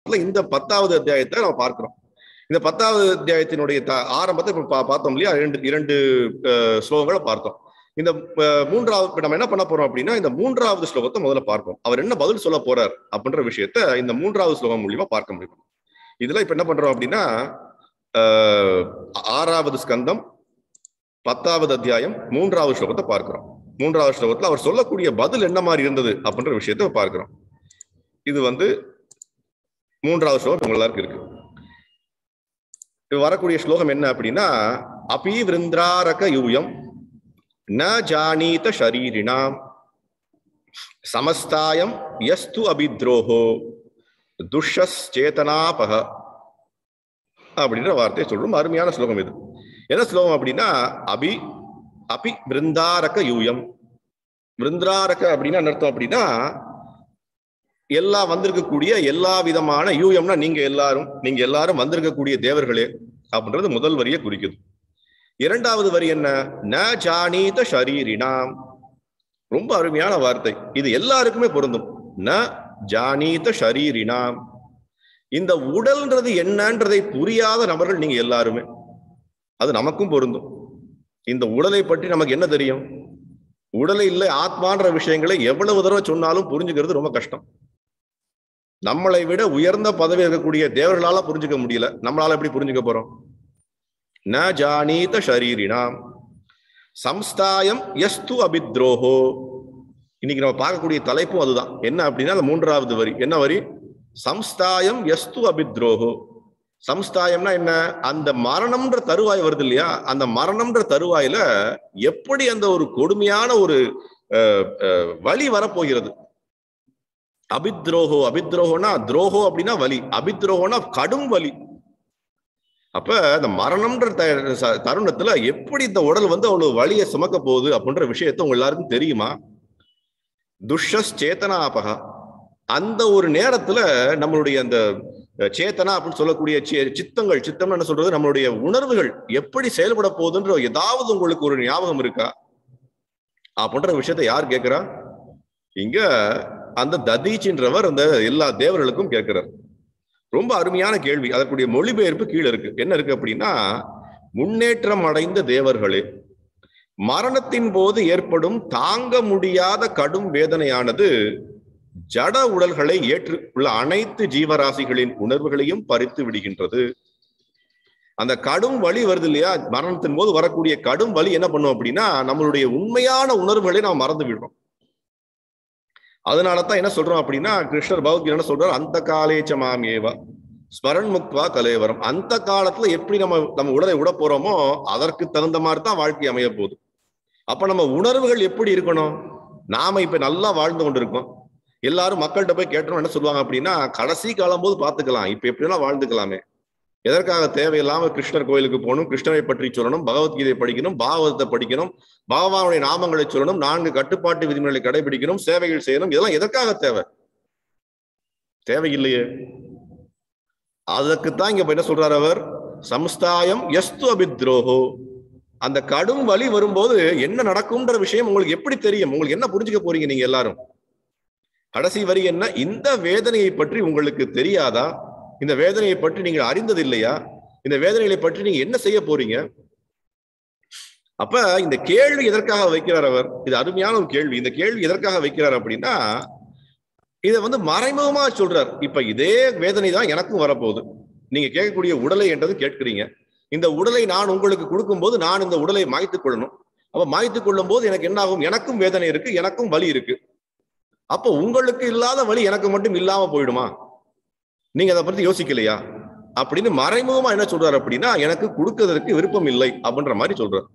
பாடத்துல இந்த பத்தாவது அத்தியாயத்தை நம்ம பார்க்கிறோம் இந்த பத்தாவது அத்தியாயத்தினுடைய த- ஆரம்பத்தை இப்ப பா- பார்த்தோம் இல்லையா இரண்டு இரண்டு அஹ், ஸ்லோகங்களை பார்த்தோம் இந்த அஹ், மூன்றாவது இப்ப நம்ம என்ன பண்ண போறோம் அப்படின்னா இந்த மூன்றாவது ஸ்லோகத்தை முதல்ல பார்ப்போம் அவர் என்ன பதில் சொல்ல போறார் அப்படின்ற விஷயத்த இந்த மூன்றாவது ஸ்லோகம் மூலியமா பார்க்க முடியும் இதுல இப்ப என்ன பண்றோம் அப்படின்னா அஹ், ஆறாவது ஸ்கந்தம் பத்தாவது அத்தியாயம் மூன்றாவது ஸ்லோகத்தை பார்க்கிறோம் மூன்றாவது ஸ்லோகத்துல அவர் சொல்லக்கூடிய பதில் என்ன மாதிரி இருந்தது அப்படின்ற விஷயத்த பார்க்கிறோம் இது வந்து மூன்றாவது ஸ்லோகம் உங்க எல்லாருக்கும் இருக்கு இப்ப வரக்கூடிய ஸ்லோகம் என்ன அப்படின்னா அபி விருந்திராரக யூயம் ந ஜானீத ஷரீரிணாம் சமஸ்தாயம் யஸ்து அபித்ரோஹோ துஷஸ்சேதனாபக அப்படின்ற வார்த்தையை சொல்றோம் அருமையான ஸ்லோகம் இது என்ன ஸ்லோகம் அப்படின்னா அபி அபி விருந்தாரக யூயம் விருந்தாரக அப்படின்னா என்ன அர்த்தம் அப்படின்னா எல்லா வந்திருக்கக்கூடிய எல்லா விதமான யூயம்னா நீங்க எல்லாரும் நீங்க எல்லாரும் வந்திருக்கக்கூடிய தேவர்களே அப்படின்றது முதல் வரியை குறிக்குது இரண்டாவது வரி என்ன ந ஜானீத ஷரீரினாம் ரொம்ப அருமையான வார்த்தை இது எல்லாருக்குமே பொருந்தும் ந ஜானீத ஷரீரினாம் இந்த உடல்ன்றது என்னன்றதை புரியாத நபர்கள் நீங்க எல்லாருமே அது நமக்கும் பொருந்தும் இந்த உடலை பற்றி நமக்கு என்ன தெரியும் உடலை இல்லை ஆத்மான்ற விஷயங்களை எவ்வளவு தடவை சொன்னாலும் புரிஞ்சுக்கிறது ரொம்ப கஷ்டம் நம்மளை விட உயர்ந்த பதவி இருக்கக்கூடிய தேவர்களால புரிஞ்சுக்க முடியல நம்மளால எப்படி புரிஞ்சுக்க போறோம் ந ஜானீத ஷரீரினாம் சம்ஸ்தாயம் யஸ்து அபித்ரோஹோ இன்னைக்கு நம்ம பார்க்கக்கூடிய தலைப்பும் அதுதான் என்ன அப்படின்னா அந்த மூன்றாவது வரி என்ன வரி சம்ஸ்தாயம் யஸ்து அபித்ரோஹோ சம்ஸ்தாயம்னா என்ன அந்த மரணம்ன்ற தருவாய் வருது இல்லையா அந்த மரணம்ன்ற தருவாயில எப்படி அந்த ஒரு கொடுமையான ஒரு அஹ், அஹ், வழி வரப்போகிறது அபித்ரோஹோ அபித்ரோஹோனா துரோகோ அப்படின்னா வலி அபித்ரோகோனா கடும் வலி அப்ப இந்த மரணம்ன்ற த- ச- தருணத்துல எப்படி இந்த உடல் வந்து அவ்வளவு வலியை சுமக்க போகுது அப்படின்ற விஷயத்த உங்க எல்லாருக்கும் தெரியுமா துஷஸ் சேத்தனாபகா அந்த ஒரு நேரத்துல நம்மளுடைய அந்த அஹ், சேத்தனா அப்படின்னு சொல்லக்கூடிய சி- சித்தங்கள் சித்தம் என்ன சொல்றது நம்மளுடைய உணர்வுகள் எப்படி செயல்பட போகுதுன்ற ஏதாவது உங்களுக்கு ஒரு ஞாபகம் இருக்கா அப்படின்ற விஷயத்த யார் கேட்கிறா இங்க அந்த ததீச்சின்றவர் அந்த எல்லா தேவர்களுக்கும் கேட்கிறார் ரொம்ப அருமையான கேள்வி அதற்குரிய மொழிபெயர்ப்பு கீழே இருக்கு என்ன இருக்கு அப்படின்னா முன்னேற்றம் அடைந்த தேவர்களே மரணத்தின் போது ஏற்படும் தாங்க முடியாத கடும் வேதனையானது ஜட உடல்களை ஏற்று உள்ள அனைத்து ஜீவராசிகளின் உணர்வுகளையும் பறித்து விடுகின்றது அந்த கடும் வலி வருது இல்லையா மரணத்தின் போது வரக்கூடிய கடும் வலி என்ன பண்ணும் அப்படின்னா நம்மளுடைய உண்மையான உணர்வுகளை நாம் மறந்து விடுறோம் அதனால தான் என்ன சொல்றோம் அப்படின்னா கிருஷ்ணர் பகவத்கீதை என்ன சொல்றாரு அந்த காலேச்ச மாமேவா ஸ்மரன் முக்வா கலேவரம் அந்த காலத்துல எப்படி நம்ம நம்ம உடலை விட போறோமோ அதற்கு தகுந்த மாதிரி தான் வாழ்க்கை அமைய போகுது அப்ப நம்ம உணர்வுகள் எப்படி இருக்கணும் நாம இப்ப நல்லா வாழ்ந்து கொண்டிருக்கோம் எல்லாரும் மக்கள்கிட்ட போய் கேட்டோம் என்ன சொல்லுவாங்க அப்படின்னா கடைசி காலம் போது பாத்துக்கலாம் இப்ப எப்படிலாம் வாழ்ந்துக்கலாமே எதற்காக தேவையில்லாம கிருஷ்ணர் கோயிலுக்கு போகணும் கிருஷ்ணரை பற்றி சொல்லணும் பகவத்கீதை படிக்கணும் பாகவதத்தை படிக்கணும் பகவானுடைய நாமங்களை சொல்லணும் நான்கு கட்டுப்பாட்டு விதிமுறைகளை கடைபிடிக்கணும் சேவைகள் செய்யணும் இதெல்லாம் எதற்காக தேவை தேவையில்லையே அதற்குத்தான் இங்க இப்ப என்ன சொல்றாரு அவர் சம்ஸ்தாயம் எஸ்து அபித்ரோஹோ அந்த கடும் வலி வரும்போது என்ன நடக்கும்ன்ற விஷயம் உங்களுக்கு எப்படி தெரியும் உங்களுக்கு என்ன புரிஞ்சுக்க போறீங்க நீங்க எல்லாரும் கடைசி வரி என்ன இந்த வேதனையை பற்றி உங்களுக்கு தெரியாதா இந்த வேதனையை பற்றி நீங்கள் அறிந்தது இல்லையா இந்த வேதனைகளை பற்றி நீங்க என்ன செய்ய போறீங்க அப்ப இந்த கேள்வி எதற்காக வைக்கிறார் அவர் இது அருமையான ஒரு கேள்வி இந்த கேள்வி எதற்காக வைக்கிறார் அப்படின்னா இதை வந்து மறைமுகமா சொல்றார் இப்ப இதே வேதனை தான் எனக்கும் வரப்போகுது நீங்க கேட்கக்கூடிய உடலை என்றது கேட்கிறீங்க இந்த உடலை நான் உங்களுக்கு கொடுக்கும்போது நான் இந்த உடலை மாய்த்துக் கொள்ளணும் அப்ப மாய்த்துக் கொள்ளும் போது எனக்கு என்ன ஆகும் எனக்கும் வேதனை இருக்கு எனக்கும் வலி இருக்கு அப்ப உங்களுக்கு இல்லாத வலி எனக்கு மட்டும் இல்லாம போயிடுமா நீங்க அதை பத்தி யோசிக்கலையா அப்படின்னு மறைமுகமா என்ன சொல்றாரு அப்படின்னா எனக்கு கொடுக்கறதற்கு விருப்பம் இல்லை அப்படின்ற மாதிரி சொல்றாரு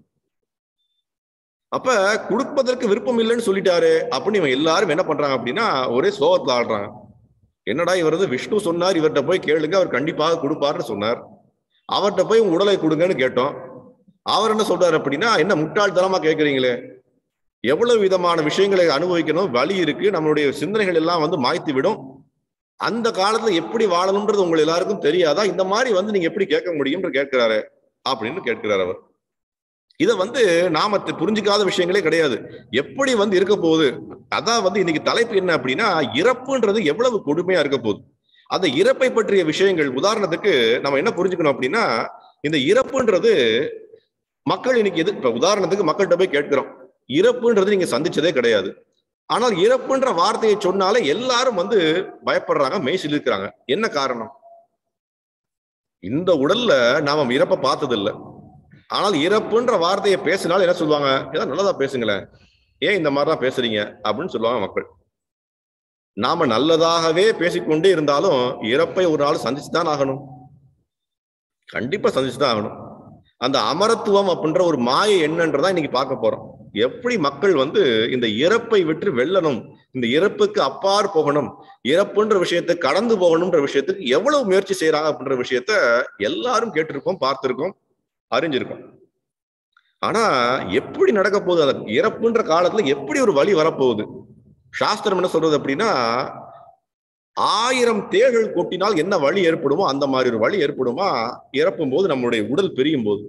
அப்ப கொடுப்பதற்கு விருப்பம் இல்லைன்னு சொல்லிட்டாரு அப்படின்னு இவன் எல்லாரும் என்ன பண்றாங்க அப்படின்னா ஒரே சோகத்துல ஆடுறாங்க என்னடா இவர் வந்து விஷ்ணு சொன்னார் இவர்கிட்ட போய் கேளுங்க அவர் கண்டிப்பாக கொடுப்பாருன்னு சொன்னார் அவர்கிட்ட போய் உங்க உடலை கொடுங்கன்னு கேட்டோம் அவர் என்ன சொல்றாரு அப்படின்னா என்ன முட்டாள்தனமா கேட்கறீங்களே எவ்வளவு விதமான விஷயங்களை அனுபவிக்கணும் வழி இருக்கு நம்மளுடைய சிந்தனைகள் எல்லாம் வந்து மாய்த்து விடும் அந்த காலத்துல எப்படி வாழணும்ன்றது உங்க எல்லாருக்கும் தெரியாதா இந்த மாதிரி வந்து நீங்க எப்படி கேட்க முடியும்னு கேட்கிறாரு அப்படின்னு கேட்கிறார் அவர் இதை வந்து நாம தெ- புரிஞ்சுக்காத விஷயங்களே கிடையாது எப்படி வந்து இருக்க போகுது அதான் வந்து இன்னைக்கு தலைப்பு என்ன அப்படின்னா இறப்புன்றது எவ்வளவு கொடுமையா இருக்க போகுது அந்த இறப்பை பற்றிய விஷயங்கள் உதாரணத்துக்கு நம்ம என்ன புரிஞ்சுக்கணும் அப்படின்னா இந்த இறப்புன்றது மக்கள் இன்னைக்கு எது இப்ப உதாரணத்துக்கு மக்கள்கிட்ட போய் கேட்கிறோம் இறப்புன்றது நீங்க சந்திச்சதே கிடையாது ஆனால் இறப்புன்ற வார்த்தையை சொன்னாலே எல்லாரும் வந்து பயப்படுறாங்க மெய்சில் இருக்கிறாங்க என்ன காரணம் இந்த உடல்ல நாம இறப்பை பார்த்தது இல்லை ஆனால் இறப்புன்ற வார்த்தையை பேசினாலும் என்ன சொல்லுவாங்க ஏதாவது நல்லதா பேசுங்களேன் ஏன் இந்த மாதிரிலாம் பேசுறீங்க அப்படின்னு சொல்லுவாங்க மக்கள் நாம நல்லதாகவே பேசிக்கொண்டே இருந்தாலும் இறப்பை ஒரு நாள் சந்திச்சுதான் ஆகணும் கண்டிப்பா சந்திச்சுதான் ஆகணும் அந்த அமரத்துவம் அப்படின்ற ஒரு மாயை என்னன்றதா இன்னைக்கு பார்க்க போறோம் எப்படி மக்கள் வந்து இந்த இறப்பை விட்டு வெல்லணும் இந்த இறப்புக்கு அப்பார் போகணும் இறப்புன்ற விஷயத்தை கடந்து போகணும்ன்ற விஷயத்துக்கு எவ்வளவு முயற்சி செய்யறாங்க அப்படின்ற விஷயத்த எல்லாரும் கேட்டிருக்கோம் பார்த்திருக்கோம் அறிஞ்சிருக்கோம் ஆனா எப்படி நடக்க போகுது அந்த இறப்புன்ற காலத்துல எப்படி ஒரு வழி வரப்போகுது சாஸ்திரம் என்ன சொல்றது அப்படின்னா ஆயிரம் தேள்கள் கொட்டினால் என்ன வழி ஏற்படுமோ அந்த மாதிரி ஒரு வழி ஏற்படுமா இறப்பும் போது நம்மளுடைய உடல் பிரியும் போது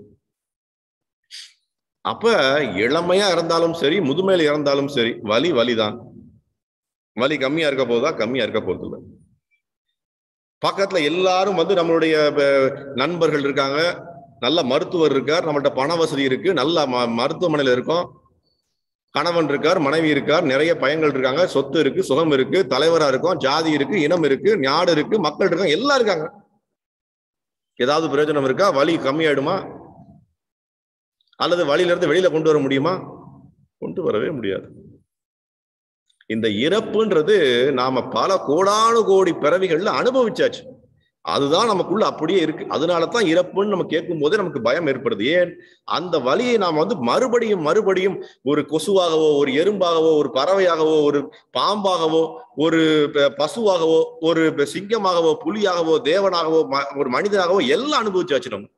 அப்ப இளமையா இறந்தாலும் சரி முதுமையில இறந்தாலும் சரி வலி வலிதான் வலி கம்மியா இருக்க போதா கம்மியா இருக்க போறது இல்லை பக்கத்துல எல்லாரும் வந்து நம்மளுடைய நண்பர்கள் இருக்காங்க நல்ல மருத்துவர் இருக்கார் நம்மள்ட்ட பண வசதி இருக்கு நல்ல ம மருத்துவமனையில இருக்கோம் கணவன் இருக்கார் மனைவி இருக்கார் நிறைய பயன்கள் இருக்காங்க சொத்து இருக்கு சுகம் இருக்கு தலைவரா இருக்கும் ஜாதி இருக்கு இனம் இருக்கு ஞாடு இருக்கு மக்கள் இருக்காங்க எல்லாம் இருக்காங்க ஏதாவது பிரயோஜனம் இருக்கா வலி கம்மியாயிடுமா அல்லது வழியில இருந்து வெளியில கொண்டு வர முடியுமா கொண்டு வரவே முடியாது இந்த இறப்புன்றது நாம பல கோடானு கோடி பிறவிகள்ல அனுபவிச்சாச்சு அதுதான் நமக்குள்ள அப்படியே இருக்கு அதனால தான் இறப்புன்னு நம்ம கேட்கும் போதே நமக்கு பயம் ஏற்படுது ஏன் அந்த வழியை நாம் வந்து மறுபடியும் மறுபடியும் ஒரு கொசுவாகவோ ஒரு எறும்பாகவோ ஒரு பறவையாகவோ ஒரு பாம்பாகவோ ஒரு பசுவாகவோ ஒரு சிங்கமாகவோ புலியாகவோ தேவனாகவோ ஒரு மனிதனாகவோ எல்லாம் அனுபவிச்சாச்சு நம்ம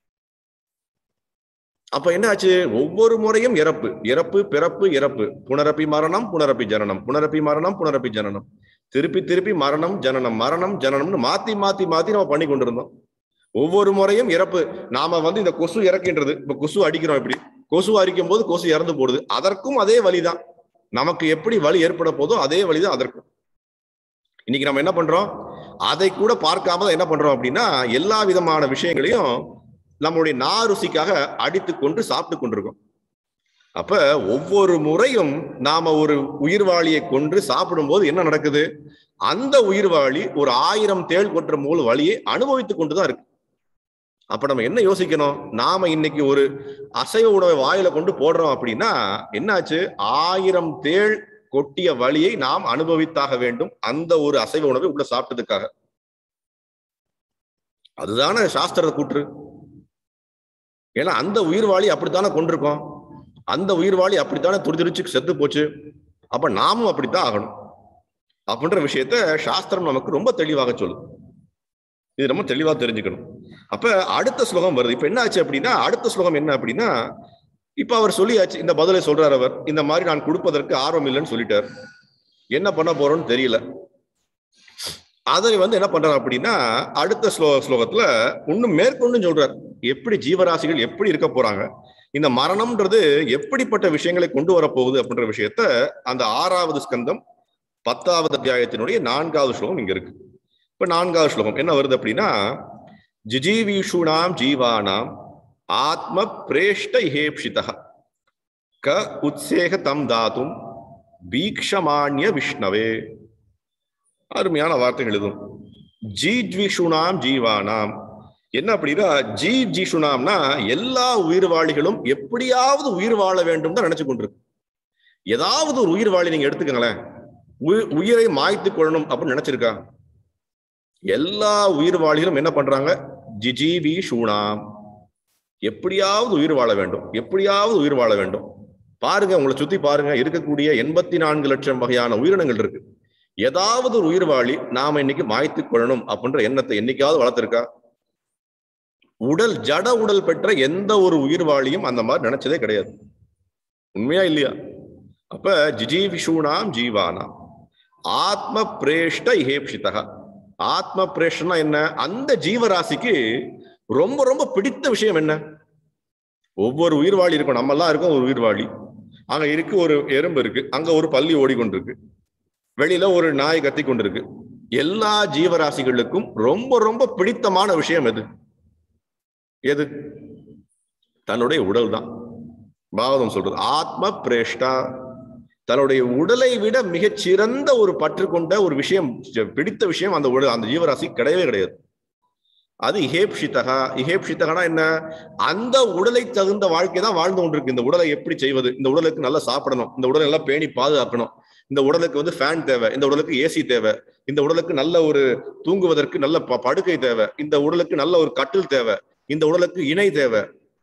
அப்ப என்ன ஆச்சு ஒவ்வொரு முறையும் இறப்பு இறப்பு பிறப்பு இறப்பு புனரப்பி மரணம் புனரப்பி ஜனனம் புனரப்பி மரணம் புனரப்பி ஜனனம் திருப்பி திருப்பி மரணம் ஜனனம் மரணம் ஜனனம்னு மாத்தி மாத்தி மாத்தி நம்ம பண்ணி கொண்டிருந்தோம் ஒவ்வொரு முறையும் இறப்பு நாம வந்து இந்த கொசு இறக்கின்றது இப்ப கொசு அடிக்கிறோம் இப்படி கொசு அரிக்கும் போது கொசு இறந்து போடுது அதற்கும் அதே வழிதான் நமக்கு எப்படி வழி ஏற்பட போதோ அதே வழிதான் அதற்கும் இன்னைக்கு நம்ம என்ன பண்றோம் அதை கூட பார்க்காம என்ன பண்றோம் அப்படின்னா எல்லா விதமான விஷயங்களையும் நம்மளுடைய நாருசிக்காக அடித்து கொண்டு சாப்பிட்டு கொண்டிருக்கோம் அப்ப ஒவ்வொரு முறையும் நாம ஒரு உயிர்வாளியை கொன்று சாப்பிடும் போது என்ன நடக்குது அந்த உயிர்வாளி ஒரு ஆயிரம் தேள் கொற்ற மூல வழியை அனுபவித்துக் கொண்டுதான் இருக்கு அப்ப நம்ம என்ன யோசிக்கணும் நாம இன்னைக்கு ஒரு அசைவ உணவை வாயில கொண்டு போடுறோம் அப்படின்னா என்னாச்சு ஆயிரம் தேள் கொட்டிய வழியை நாம் அனுபவித்தாக வேண்டும் அந்த ஒரு அசைவ உணவை உள்ள சாப்பிட்டதுக்காக அதுதானே சாஸ்திர கூற்று ஏன்னா அந்த உயிர்வாளி அப்படித்தானே கொண்டிருக்கோம் அந்த உயிர்வாளி அப்படித்தானே துடிதுடிச்சு செத்து போச்சு அப்ப நாமும் அப்படித்தான் ஆகணும் அப்படின்ற விஷயத்த சாஸ்திரம் நமக்கு ரொம்ப தெளிவாக சொல்லுது இது ரொம்ப தெளிவா தெரிஞ்சுக்கணும் அப்ப அடுத்த ஸ்லோகம் வருது இப்ப என்ன ஆச்சு அப்படின்னா அடுத்த ஸ்லோகம் என்ன அப்படின்னா இப்ப அவர் சொல்லியாச்சு இந்த பதிலை சொல்றார் அவர் இந்த மாதிரி நான் கொடுப்பதற்கு ஆர்வம் இல்லைன்னு சொல்லிட்டார் என்ன பண்ண போறோம்னு தெரியல அதை வந்து என்ன பண்றாரு அப்படின்னா அடுத்த ஸ்லோ ஸ்லோகத்துல இன்னும் மேற்கொண்டு சொல்றார் எப்படி ஜீவராசிகள் எப்படி இருக்க போறாங்க இந்த மரணம்ன்றது எப்படிப்பட்ட விஷயங்களை கொண்டு வரப்போகுது அப்படின்ற விஷயத்த அந்த ஆறாவது ஸ்கந்தம் பத்தாவது அத்தியாயத்தினுடைய நான்காவது ஸ்லோகம் இங்க இருக்கு இப்ப நான்காவது ஸ்லோகம் என்ன வருது அப்படின்னா ஜிஜீவீஷூணாம் ஜீவானாம் ஆத்ம பிரேஷ்ட இஹேப்ஷிதா க உத்சேக தம் தாத்தும் பீக்ஷமானிய விஷ்ணவே அருமையான வார்த்தைகள் எழுதும் ஜீஜ்விஷுணாம் ஜீவானாம் என்ன அப்படின்னா ஜீ ஜீஷுனாம்னா எல்லா உயிர்வாளிகளும் எப்படியாவது உயிர் வாழ வேண்டும் தான் நினைச்சு கொண்டிருக்கு ஏதாவது ஒரு உயிர் வாழி நீங்க எடுத்துக்கங்களேன் உயிரை மாய்த்து கொள்ளணும் அப்படின்னு நினைச்சிருக்கா எல்லா உயிர் வாழிகளும் என்ன பண்றாங்க ஜிஜிவி ஷூனாம் எப்படியாவது உயிர் வாழ வேண்டும் எப்படியாவது உயிர் வாழ வேண்டும் பாருங்க உங்களை சுத்தி பாருங்க இருக்கக்கூடிய எண்பத்தி நான்கு லட்சம் வகையான உயிரினங்கள் இருக்கு ஏதாவது ஒரு உயிர்வாளி நாம இன்னைக்கு மாய்த்து கொள்ளணும் அப்படின்ற எண்ணத்தை என்னைக்காவது வளர்த்திருக்கா உடல் ஜட உடல் பெற்ற எந்த ஒரு உயிர்வாளியும் அந்த மாதிரி நினைச்சதே கிடையாது உண்மையா இல்லையா அப்ப ஜிஜீவிஷூனாம் ஜீவானாம் ஆத்ம பிரேஷ்ட இஹேப்ஷிதா ஆத்ம பிரேஷ்டனா என்ன அந்த ஜீவராசிக்கு ரொம்ப ரொம்ப பிடித்த விஷயம் என்ன ஒவ்வொரு உயிர்வாளி இருக்கும் நம்ம எல்லாம் இருக்கும் ஒரு உயிர்வாளி அங்க இருக்கு ஒரு எறும்பு இருக்கு அங்க ஒரு பள்ளி ஓடிக்கொண்டிருக்கு வெளியில ஒரு நாய் கத்தி கொண்டிருக்கு எல்லா ஜீவராசிகளுக்கும் ரொம்ப ரொம்ப பிடித்தமான விஷயம் எது எது தன்னுடைய உடல் தான் பாகவதம் சொல்றது ஆத்ம பிரேஷ்டா தன்னுடைய உடலை விட மிகச் சிறந்த ஒரு பற்று கொண்ட ஒரு விஷயம் பிடித்த விஷயம் அந்த உடல் அந்த ஜீவராசி கிடையவே கிடையாது அது இஹேப்ஷிதகா இஹேப்ஷிதகனா என்ன அந்த உடலை தகுந்த வாழ்க்கை தான் வாழ்ந்து கொண்டிருக்கு இந்த உடலை எப்படி செய்வது இந்த உடலுக்கு நல்லா சாப்பிடணும் இந்த உடலை நல்லா பேணி பாதுகாக்கணும் இந்த உடலுக்கு வந்து ஃபேன் தேவை இந்த உடலுக்கு ஏசி தேவை இந்த உடலுக்கு நல்ல ஒரு தூங்குவதற்கு நல்ல ப- படுக்கை தேவை இந்த உடலுக்கு நல்ல ஒரு கட்டில் தேவை இந்த உடலுக்கு இணை தேவை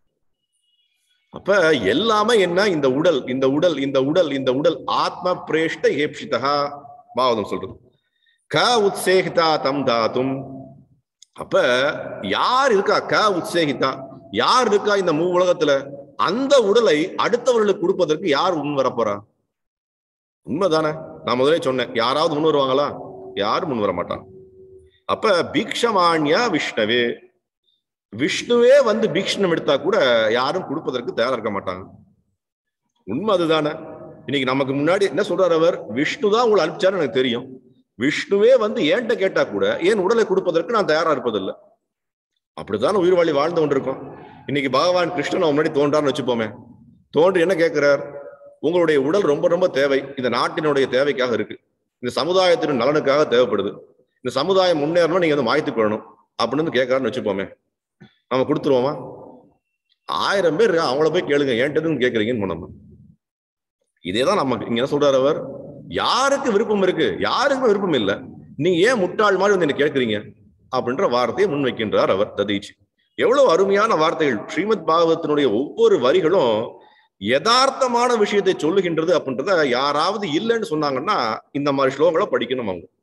அப்ப எல்லாமே என்ன இந்த உடல் இந்த உடல் இந்த உடல் இந்த உடல் ஆத்ம பிரேஷ்ட ஏப்ஷிதா பாவதம் சொல்றது க உத்சேகிதா தம் தாத்தும் அப்ப யார் இருக்கா க உத்சேகிதா யார் இருக்கா இந்த மூ உலகத்துல அந்த உடலை அடுத்தவர்களுக்கு கொடுப்பதற்கு யார் முன் வரப்போறா உண்மைதானே நான் முதலே சொன்னேன் யாராவது முன் வருவாங்களா யாரும் முன் வர மாட்டாங்க அப்ப பீக்ஷமான்யா விஷ்ணவே விஷ்ணுவே வந்து பீக்ஷணம் எடுத்தா கூட யாரும் கொடுப்பதற்கு தயாரா இருக்க மாட்டாங்க உண்மை அதுதானே இன்னைக்கு நமக்கு முன்னாடி என்ன சொல்றாரு அவர் விஷ்ணு தான் உங்களை அனுப்பிச்சாரு எனக்கு தெரியும் விஷ்ணுவே வந்து ஏன்ட்ட கேட்டா கூட ஏன் உடலை கொடுப்பதற்கு நான் தயாரா இருப்பதில்லை அப்படித்தானே உயிர் வாழி வாழ்ந்து கொண்டிருக்கோம் இன்னைக்கு பகவான் கிருஷ்ணன் அவன் முன்னாடி தோன்றான்னு வச்சுப்போமே தோன்றி என்ன கேட்கிறார் உங்களுடைய உடல் ரொம்ப ரொம்ப தேவை இந்த நாட்டினுடைய தேவைக்காக இருக்கு இந்த சமுதாயத்தின் நலனுக்காக தேவைப்படுது இந்த சமுதாயம் முன்னேறணும் நீங்க வந்து மாய்த்து கொள்ளணும் அப்படின்னு வந்து கேட்கறாருன்னு வச்சுப்போமே நம்ம கொடுத்துருவோமா ஆயிரம் பேர் இருக்கா, அவங்கள போய் கேளுங்க ஏன்ட்டதுன்னு கேட்கறீங்கன்னு நம்ம இதே தான் நமக்கு இங்க என்ன சொல்றாரு அவர் யாருக்கு விருப்பம் இருக்கு யாருக்குமே விருப்பம் இல்லை நீங்க ஏன் முட்டாள் மாதிரி வந்து என்ன கேட்கறீங்க அப்படின்ற வார்த்தையை முன்வைக்கின்றார் அவர் ததீச்சு எவ்வளவு அருமையான வார்த்தைகள் ஸ்ரீமத் பாகவத்தினுடைய ஒவ்வொரு வரிகளும் யதார்த்தமான விஷயத்தை சொல்லுகின்றது அப்படின்றத யாராவது இல்லைன்னு சொன்னாங்கன்னா இந்த மாதிரி ஸ்லோகங்களை படிக்கணும் அவங்க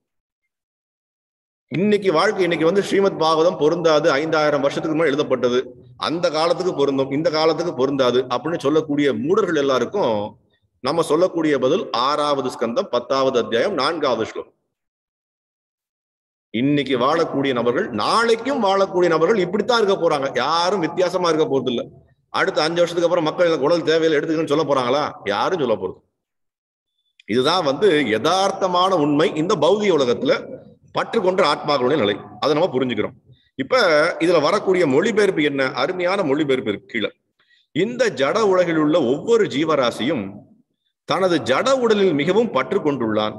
இன்னைக்கு வாழ்க்கை இன்னைக்கு வந்து ஸ்ரீமத் பாகவதம் பொருந்தாது ஐந்தாயிரம் வருஷத்துக்கு முன்னாடி எழுதப்பட்டது அந்த காலத்துக்கு பொருந்தும் இந்த காலத்துக்கு பொருந்தாது அப்படின்னு சொல்லக்கூடிய மூடர்கள் எல்லாருக்கும் நம்ம சொல்லக்கூடிய பதில் ஆறாவது ஸ்கந்தம் பத்தாவது அத்தியாயம் நான்காவது ஸ்லோகம் இன்னைக்கு வாழக்கூடிய நபர்கள் நாளைக்கும் வாழக்கூடிய நபர்கள் இப்படித்தான் இருக்க போறாங்க யாரும் வித்தியாசமா இருக்க போறது இல்ல அடுத்த அஞ்சு வருஷத்துக்கு அப்புறம் மக்கள் எனக்கு உடல் தேவையில்லை எடுத்துக்கணும்னு சொல்ல போறாங்களா யாரும் சொல்ல போறது இதுதான் வந்து யதார்த்தமான உண்மை இந்த பௌதிக உலகத்துல பற்று கொன்ற ஆத்மாக்களுடைய நிலை அதை நம்ம புரிஞ்சுக்கிறோம் இப்ப இதுல வரக்கூடிய மொழிபெயர்ப்பு என்ன அருமையான மொழிபெயர்ப்பு இருக்கு கீழே இந்த ஜட உலகில் உள்ள ஒவ்வொரு ஜீவராசியும் தனது ஜட உடலில் மிகவும் பற்று கொண்டுள்ளான்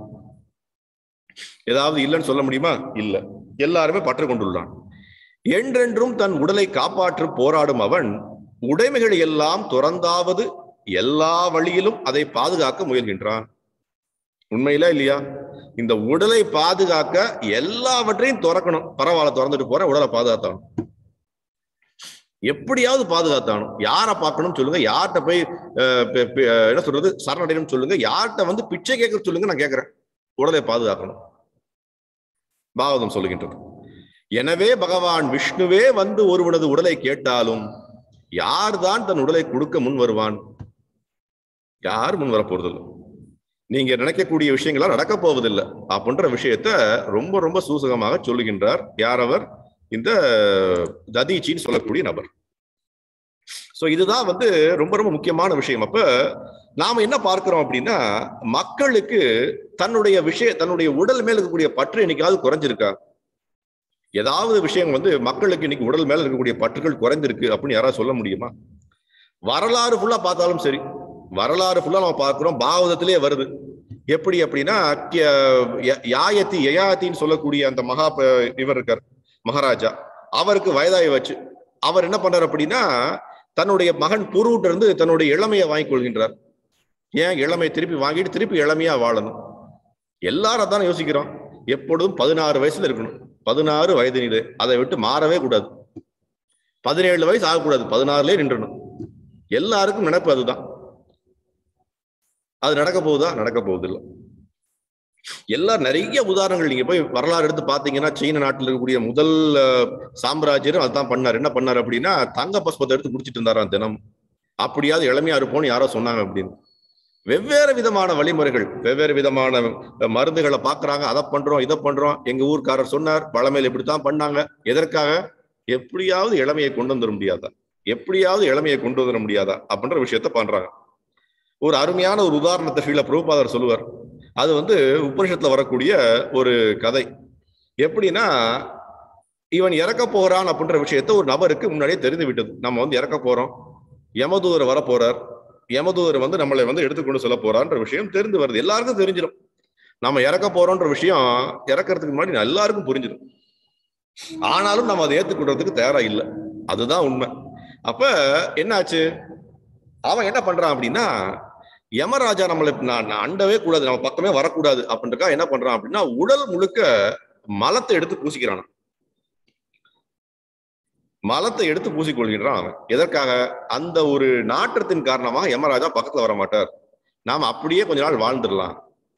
ஏதாவது இல்லைன்னு சொல்ல முடியுமா இல்ல எல்லாருமே பற்று கொண்டுள்ளான் என்றென்றும் தன் உடலை காப்பாற்ற போராடும் அவன் உடைமைகளை எல்லாம் துறந்தாவது எல்லா வழியிலும் அதை பாதுகாக்க முயல்கின்றான் உண்மையில இல்லையா இந்த உடலை பாதுகாக்க எல்லாவற்றையும் துறக்கணும் பரவாயில்ல திறந்துட்டு போற உடலை பாதுகாத்தானும் எப்படியாவது பாதுகாத்தானும் யாரை பார்க்கணும் சொல்லுங்க யார்கிட்ட போய் அஹ், பெ- பெ- அஹ், என்ன சொல்றது சரணடையணும் சொல்லுங்க யார்கிட்ட வந்து பிச்சை கேட்க சொல்லுங்க நான் கேட்கிறேன் உடலை பாதுகாக்கணும் பாகவதம் சொல்லுகின்றது எனவே பகவான் விஷ்ணுவே வந்து ஒருவனது உடலை கேட்டாலும் யார்தான் தன் உடலை கொடுக்க முன் வருவான் யார் முன் வர போறதில்லை நீங்க நினைக்கக்கூடிய விஷயங்களா நடக்க போவதில்லை அப்படின்ற விஷயத்த ரொம்ப ரொம்ப சூசகமாக சொல்லுகின்றார் யார் அவர் இந்த ததீச்சின்னு சொல்லக்கூடிய நபர் சோ இதுதான் வந்து ரொம்ப ரொம்ப முக்கியமான விஷயம் அப்ப நாம என்ன பார்க்கிறோம் அப்படின்னா மக்களுக்கு தன்னுடைய விஷய தன்னுடைய உடல் மேல இருக்கக்கூடிய பற்று என்னைக்காவது குறைஞ்சிருக்கா ஏதாவது விஷயம் வந்து மக்களுக்கு இன்னைக்கு உடல் மேல இருக்கக்கூடிய பற்றுகள் குறைந்திருக்கு அப்படின்னு யாராவது சொல்ல முடியுமா வரலாறு ஃபுல்லா பார்த்தாலும் சரி வரலாறு ஃபுல்லா நம்ம பார்க்கிறோம் பாகவதத்திலே வருது எப்படி அப்படின்னா கிய- ய- யாயத்தி யயாத்தின்னு சொல்லக்கூடிய அந்த மகா ப- இவர் இருக்கார் மகாராஜா அவருக்கு வயதாகி வச்சு அவர் என்ன பண்றாரு அப்படின்னா தன்னுடைய மகன் புருவிட்ட இருந்து தன்னுடைய இளமையை வாங்கிக் கொள்கின்றார் ஏன் இளமையை திருப்பி வாங்கிட்டு திருப்பி இளமையா வாழணும் எல்லாரும் அதான் யோசிக்கிறோம் எப்பொழுதும் பதினாறு வயசுல இருக்கணும் பதினாறு வயதினிலே அதை விட்டு மாறவே கூடாது பதினேழு வயசு ஆகக்கூடாது பதினாறுலயே நின்றணும் எல்லாருக்கும் நினைப்பு அதுதான் அது நடக்க போகுதா நடக்க போவதில்லை எல்லாம் நிறைய உதாரணங்கள் நீங்க போய் வரலாறு எடுத்து பாத்தீங்கன்னா சீன நாட்டில் இருக்கக்கூடிய முதல் அஹ், சாம்ராஜ்யரும் அதுதான் பண்ணார் என்ன பண்ணார் அப்படின்னா தங்க பஸ்பத்தை எடுத்து குடிச்சிட்டு இருந்தாராம் தினம் அப்படியாவது இளமையா இருப்போம்னு யாரோ சொன்னாங்க அப்படின்னு வெவ்வேறு விதமான வழிமுறைகள் வெவ்வேறு விதமான அஹ், மருந்துகளை பாக்குறாங்க அதை பண்றோம் இதை பண்றோம் எங்க ஊர்க்காரர் சொன்னார் பழமையில இப்படித்தான் பண்ணாங்க எதற்காக எப்படியாவது இளமையை கொண்டு வந்துட முடியாதா எப்படியாவது இளமையை கொண்டு வந்துட முடியாதா அப்படின்ற விஷயத்த பண்றாங்க ஒரு அருமையான ஒரு உதாரணத்தை ஸ்ரீல பிரபுபாதர் சொல்லுவார் அது வந்து உபனிஷத்துல வரக்கூடிய ஒரு கதை எப்படின்னா இவன் இறக்க போறான் அப்படின்ற விஷயத்த ஒரு நபருக்கு முன்னாடியே தெரிந்து விட்டது நம்ம வந்து இறக்க போறோம் யமதூதர் வர போறார் யமதூதர் வந்து நம்மளை வந்து எடுத்துக்கொண்டு சொல்ல போறான்ற விஷயம் தெரிந்து வருது எல்லாருக்கும் தெரிஞ்சிடும் நம்ம இறக்க போறோம்ன்ற விஷயம் இறக்கறதுக்கு முன்னாடி எல்லாருக்கும் புரிஞ்சிடும் ஆனாலும் நம்ம அதை ஏத்துக்கொள்றதுக்கு தயாரா இல்லை அதுதான் உண்மை அப்ப என்னாச்சு அவன் என்ன பண்றான் அப்படின்னா யமராஜா நம்மளை நான் நான் அண்டவே கூடாது நம்ம பக்கமே வரக்கூடாது அப்படின்றக்கா என்ன பண்றான் அப்படின்னா உடல் முழுக்க மலத்தை எடுத்து பூசிக்கிறான் மலத்தை எடுத்து பூசிக்கொள்கின்றான் அவன் எதற்காக அந்த ஒரு நாற்றத்தின் காரணமாக யமராஜா பக்கத்துல வர மாட்டார் நாம அப்படியே கொஞ்ச நாள் வாழ்ந்துடலாம்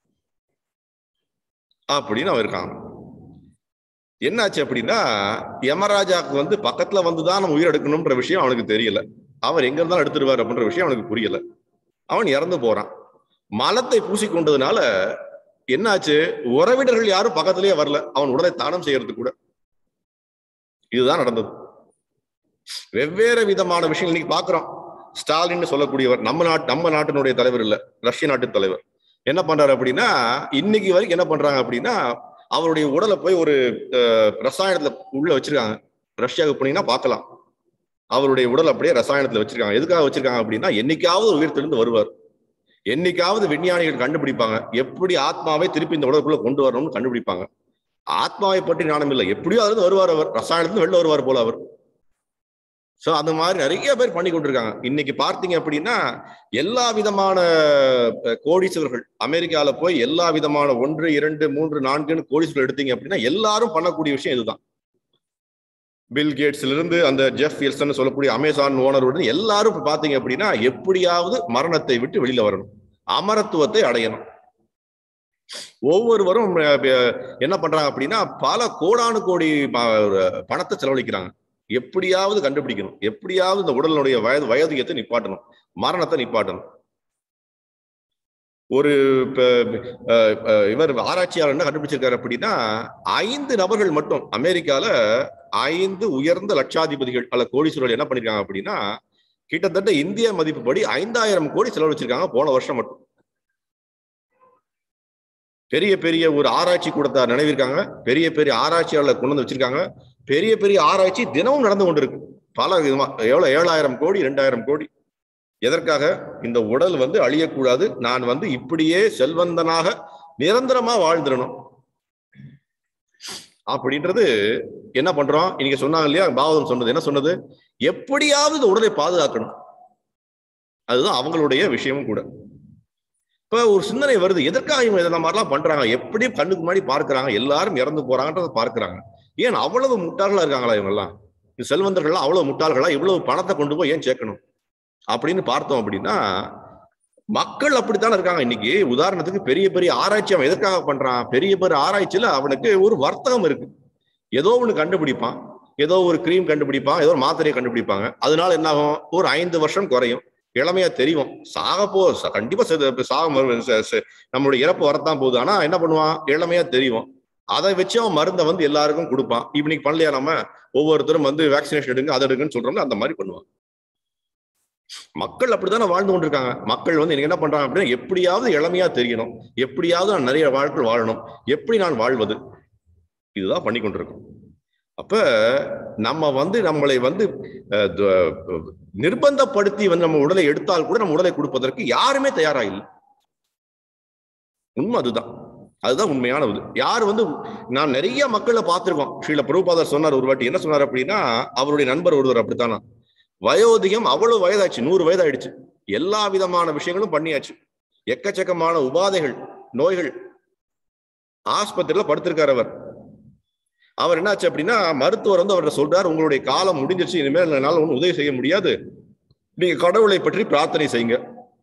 அப்படின்னு அவன் இருக்கான் என்னாச்சு அப்படின்னா யமராஜாவுக்கு வந்து பக்கத்துல வந்துதான் நம்ம உயிர் எடுக்கணும்ன்ற விஷயம் அவனுக்கு தெரியல அவர் எங்க இருந்தாலும் எடுத்துருவார் அப்படின்ற விஷயம் அவனுக்கு புரியல அவன் இறந்து போறான் மலத்தை பூசிக்கொண்டதுனால என்னாச்சு உறவினர்கள் யாரும் பக்கத்திலேயே வரல அவன் உடலை தானம் செய்யறது கூட இதுதான் நடந்தது வெவ்வேறு விதமான விஷயங்கள் இன்னைக்கு பாக்குறோம் ஸ்டாலின் சொல்லக்கூடியவர் நம்ம நாட்டு நம்ம நாட்டினுடைய தலைவர் இல்ல ரஷ்ய நாட்டு தலைவர் என்ன பண்றாரு அப்படின்னா இன்னைக்கு வரைக்கும் என்ன பண்றாங்க அப்படின்னா அவருடைய உடலை போய் ஒரு ரசாயனத்துல உள்ள வச்சிருக்காங்க ரஷ்யாவுக்கு போனீங்கன்னா பார்க்கலாம் அவருடைய உடல் அப்படியே ரசாயனத்துல வச்சிருக்காங்க எதுக்காக வச்சிருக்காங்க அப்படின்னா என்னைக்காவது உயிர் தெரிந்து வருவார் என்னைக்காவது விஞ்ஞானிகள் கண்டுபிடிப்பாங்க எப்படி ஆத்மாவை திருப்பி இந்த உடலுக்குள்ள கொண்டு வரணும்னு கண்டுபிடிப்பாங்க ஆத்மாவை பற்றி ஞானம் இல்லை எப்படியோ அதுல வருவார் அவர் ரசாயனத்துல வெளில வருவார் போல அவர் சோ அந்த மாதிரி நிறைய பேர் பண்ணி கொண்டிருக்காங்க இன்னைக்கு பார்த்தீங்க அப்படின்னா எல்லா விதமான கோடீஸ்வரர்கள் அமெரிக்கால போய் எல்லா விதமான ஒன்று இரண்டு மூன்று நான்குன்னு கோடீஸ்வரர் எடுத்தீங்க அப்படின்னா எல்லாரும் பண்ணக்கூடிய விஷயம் இதுதான் பில் கேட்ஸ்ல இருந்து அந்த ஜெஃப் எல்சன் சொல்லக்கூடிய அமேசான் ஓனருடன் எல்லாரும் இப்ப பாத்தீங்க அப்படின்னா எப்படியாவது மரணத்தை விட்டு வெளியில வரணும் அமரத்துவத்தை அடையணும் ஒவ்வொருவரும் என்ன பண்றாங்க அப்படின்னா பல கோடானு கோடி பணத்தை செலவழிக்கிறாங்க எப்படியாவது கண்டுபிடிக்கணும் எப்படியாவது இந்த உடலுடைய வயது வயதியத்தை நிப்பாட்டணும் மரணத்தை நிப்பாட்டணும் ஒரு இவர் ஆராய்ச்சியாளர் என்ன கண்டுபிடிச்சிருக்காரு அப்படின்னா ஐந்து நபர்கள் மட்டும் அமெரிக்கால ஐந்து உயர்ந்த லட்சாதிபதிகள் அல்ல கோடீஸ்வரர்கள் என்ன பண்ணிருக்காங்க அப்படின்னா கிட்டத்தட்ட இந்திய மதிப்புப்படி ஐந்தாயிரம் கோடி செலவழிச்சிருக்காங்க போன வருஷம் மட்டும் பெரிய பெரிய ஒரு ஆராய்ச்சி கூடத்தை நினைவிருக்காங்க பெரிய பெரிய ஆராய்ச்சியாளர்களை கொண்டு வந்து வச்சிருக்காங்க பெரிய பெரிய ஆராய்ச்சி தினமும் நடந்து கொண்டிருக்கு பல விதமா எவ்வளவு ஏழாயிரம் கோடி ரெண்டாயிரம் கோடி எதற்காக இந்த உடல் வந்து அழியக்கூடாது நான் வந்து இப்படியே செல்வந்தனாக நிரந்தரமா வாழ்ந்துடணும் அப்படின்றது என்ன பண்றோம் இன்னைக்கு சொன்னாங்க இல்லையா பாவதம் சொன்னது என்ன சொன்னது எப்படியாவது இந்த உடலை பாதுகாக்கணும் அதுதான் அவங்களுடைய விஷயமும் கூட இப்ப ஒரு சிந்தனை வருது எதற்காக இவங்க இந்த மாதிரிலாம் பண்றாங்க எப்படி கண்ணுக்கு முன்னாடி பார்க்கறாங்க எல்லாரும் இறந்து போறாங்கன்றத பார்க்கறாங்க ஏன் அவ்வளவு முட்டாள்களா இருக்காங்களா இவங்க எல்லாம் செல்வந்தர்கள்லாம் அவ்வளவு முட்டாள்களா இவ்வளவு பணத்தை கொண்டு போய் ஏன் சேர்க்கணும் அப்படின்னு பார்த்தோம் அப்படின்னா மக்கள் அப்படித்தானே இருக்காங்க இன்னைக்கு உதாரணத்துக்கு பெரிய பெரிய ஆராய்ச்சி அவன் எதற்காக பண்றான் பெரிய பெரிய ஆராய்ச்சியில அவனுக்கு ஒரு வர்த்தகம் இருக்கு ஏதோ ஒண்ணு கண்டுபிடிப்பான் ஏதோ ஒரு கிரீம் கண்டுபிடிப்பான் ஏதோ ஒரு மாத்திரையை கண்டுபிடிப்பாங்க அதனால என்ன ஆகும் ஒரு ஐந்து வருஷம் குறையும் இளமையா தெரியும் சாக போ கண்டிப்பா சாக நம்மளுடைய இறப்பு வரத்தான் போகுது ஆனா என்ன பண்ணுவான் இளமையா தெரியும் அதை வச்சு அவன் மருந்தை வந்து எல்லாருக்கும் கொடுப்பான் இப்ப பண்ணலையா நம்ம ஒவ்வொருத்தரும் வந்து வேக்சினேஷன் எடுங்க அதை எடுங்கன்னு சொல்றோம்ல அந்த மாதிரி பண்ணுவான் மக்கள் அப்படித்தானே வாழ்ந்து கொண்டிருக்காங்க மக்கள் வந்து எனக்கு என்ன பண்றாங்க அப்படின்னா எப்படியாவது இளமையா தெரியணும் எப்படியாவது நான் நிறைய வாழ்க்கை வாழணும் எப்படி நான் வாழ்வது இதுதான் பண்ணி கொண்டிருக்கோம் அப்ப நம்ம வந்து நம்மளை வந்து நிர்பந்தப்படுத்தி வந்து நம்ம உடலை எடுத்தால் கூட நம்ம உடலை கொடுப்பதற்கு யாருமே தயாரா இல்லை உண்மை அதுதான் அதுதான் உண்மையான இது யார் வந்து நான் நிறைய மக்களை பார்த்திருக்கோம் ஸ்ரீல பிரபுபாதர் சொன்னார் ஒரு வாட்டி என்ன சொன்னார் அப்படின்னா அவருடைய நண்பர் ஒருவர் அப்படித்தானா வயோதிகம் அவ்வளவு வயதாச்சு நூறு வயதாயிடுச்சு எல்லா விதமான விஷயங்களும் பண்ணியாச்சு எக்கச்சக்கமான உபாதைகள் நோய்கள் ஆஸ்பத்திரியில படுத்திருக்கார் அவர் அவர் என்னாச்சு அப்படின்னா மருத்துவர் வந்து அவர்கிட்ட சொல்றாரு உங்களுடைய காலம் முடிஞ்சிருச்சு இனிமேல் என்னால ஒன்றும் உதவி செய்ய முடியாது நீங்க கடவுளை பற்றி பிரார்த்தனை செய்யுங்க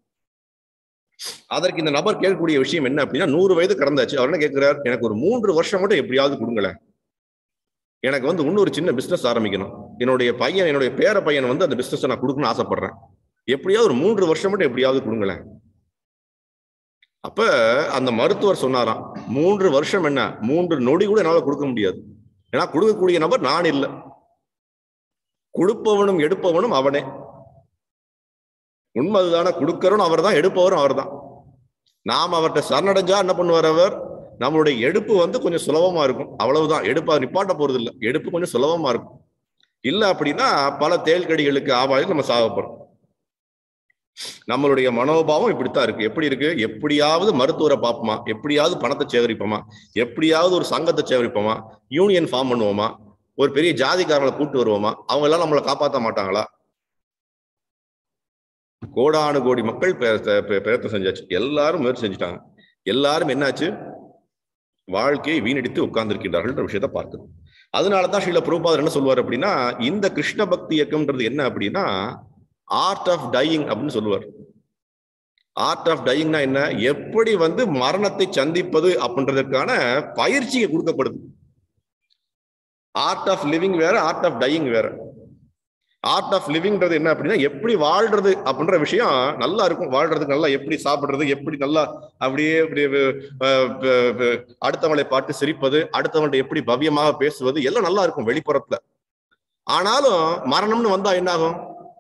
அதற்கு இந்த நபர் கேட்கக்கூடிய விஷயம் என்ன அப்படின்னா நூறு வயது கடந்தாச்சு அவர் என்ன கேட்கிறார் எனக்கு ஒரு மூன்று வருஷம் மட்டும் எப்படியாவது கொடுங்களேன் எனக்கு வந்து இன்னொரு சின்ன பிசினஸ் ஆரம்பிக்கணும் என்னுடைய பையன் என்னுடைய பேர பையன் வந்து அந்த பிசினஸ் நான் கொடுக்கணும்னு ஆசைப்படுறேன் எப்படியாவது ஒரு மூன்று வருஷம் மட்டும் எப்படியாவது கொடுங்களேன் அப்ப அந்த மருத்துவர் சொன்னாராம் மூன்று வருஷம் என்ன மூன்று நொடி கூட என்னால கொடுக்க முடியாது ஏன்னா கொடுக்கக்கூடிய நபர் நான் இல்லை கொடுப்பவனும் எடுப்பவனும் அவனே உண்மை அதுதானே கொடுக்கறவனும் அவர் தான் எடுப்பவரும் அவர் தான் நாம் அவர்கிட்ட சரணடைஞ்சா என்ன பண்ணுவார் அவர் நம்மளுடைய எடுப்பு வந்து கொஞ்சம் சுலபமா இருக்கும் அவ்வளவுதான் எடுப்பு அது நிப்பாட்ட போறது இல்லை எடுப்பு கொஞ்சம் சுலபமா இருக்கும் இல்ல அப்படின்னா பல தேள்கடிகளுக்கு ஆவாயில் நம்ம சாக போறோம் நம்மளுடைய மனோபாவம் இப்படித்தான் இருக்கு எப்படி இருக்கு எப்படியாவது மருத்துவரை பார்ப்போமா எப்படியாவது பணத்தை சேகரிப்போமா எப்படியாவது ஒரு சங்கத்தை சேகரிப்போமா யூனியன் ஃபார்ம் பண்ணுவோமா ஒரு பெரிய ஜாதிக்காரங்களை கூட்டு வருவோமா அவங்க எல்லாம் நம்மளை காப்பாற்ற மாட்டாங்களா கோடானு கோடி மக்கள் பிரயத்தனம் செஞ்சாச்சு எல்லாரும் முயற்சி செஞ்சுட்டாங்க எல்லாரும் என்னாச்சு வாழ்க்கையை வீணடித்து உட்கார்ந்திருக்கின்றார்கள் விஷயத்தை பார்க்கணும் அதனாலதான் ஸ்ரீல பிரபுபாதர் என்ன சொல்லுவார் அப்படின்னா இந்த கிருஷ்ண பக்தி இயக்கம்ன்றது என்ன அப்படின்னா ஆர்ட் ஆஃப் டையிங் அப்படின்னு சொல்லுவார் ஆர்ட் ஆஃப் டையிங்னா என்ன எப்படி வந்து மரணத்தை சந்திப்பது அப்படின்றதுக்கான பயிற்சி கொடுக்கப்படுது ஆர்ட் ஆஃப் லிவிங் வேற ஆர்ட் ஆஃப் டையிங் வேற ஆர்ட் ஆஃப் லிவிங்ன்றது என்ன அப்படின்னா எப்படி வாழ்றது அப்படின்ற விஷயம் நல்லா இருக்கும் வாழ்றதுக்கு நல்லா எப்படி சாப்பிடுறது எப்படி நல்லா அப்படியே இப்படி அடுத்தவங்களை பார்த்து சிரிப்பது அடுத்தவங்கள்ட்ட எப்படி பவ்யமாக பேசுவது எல்லாம் நல்லா இருக்கும் வெளிப்புறத்துல ஆனாலும் மரணம்னு வந்தா என்ன ஆகும்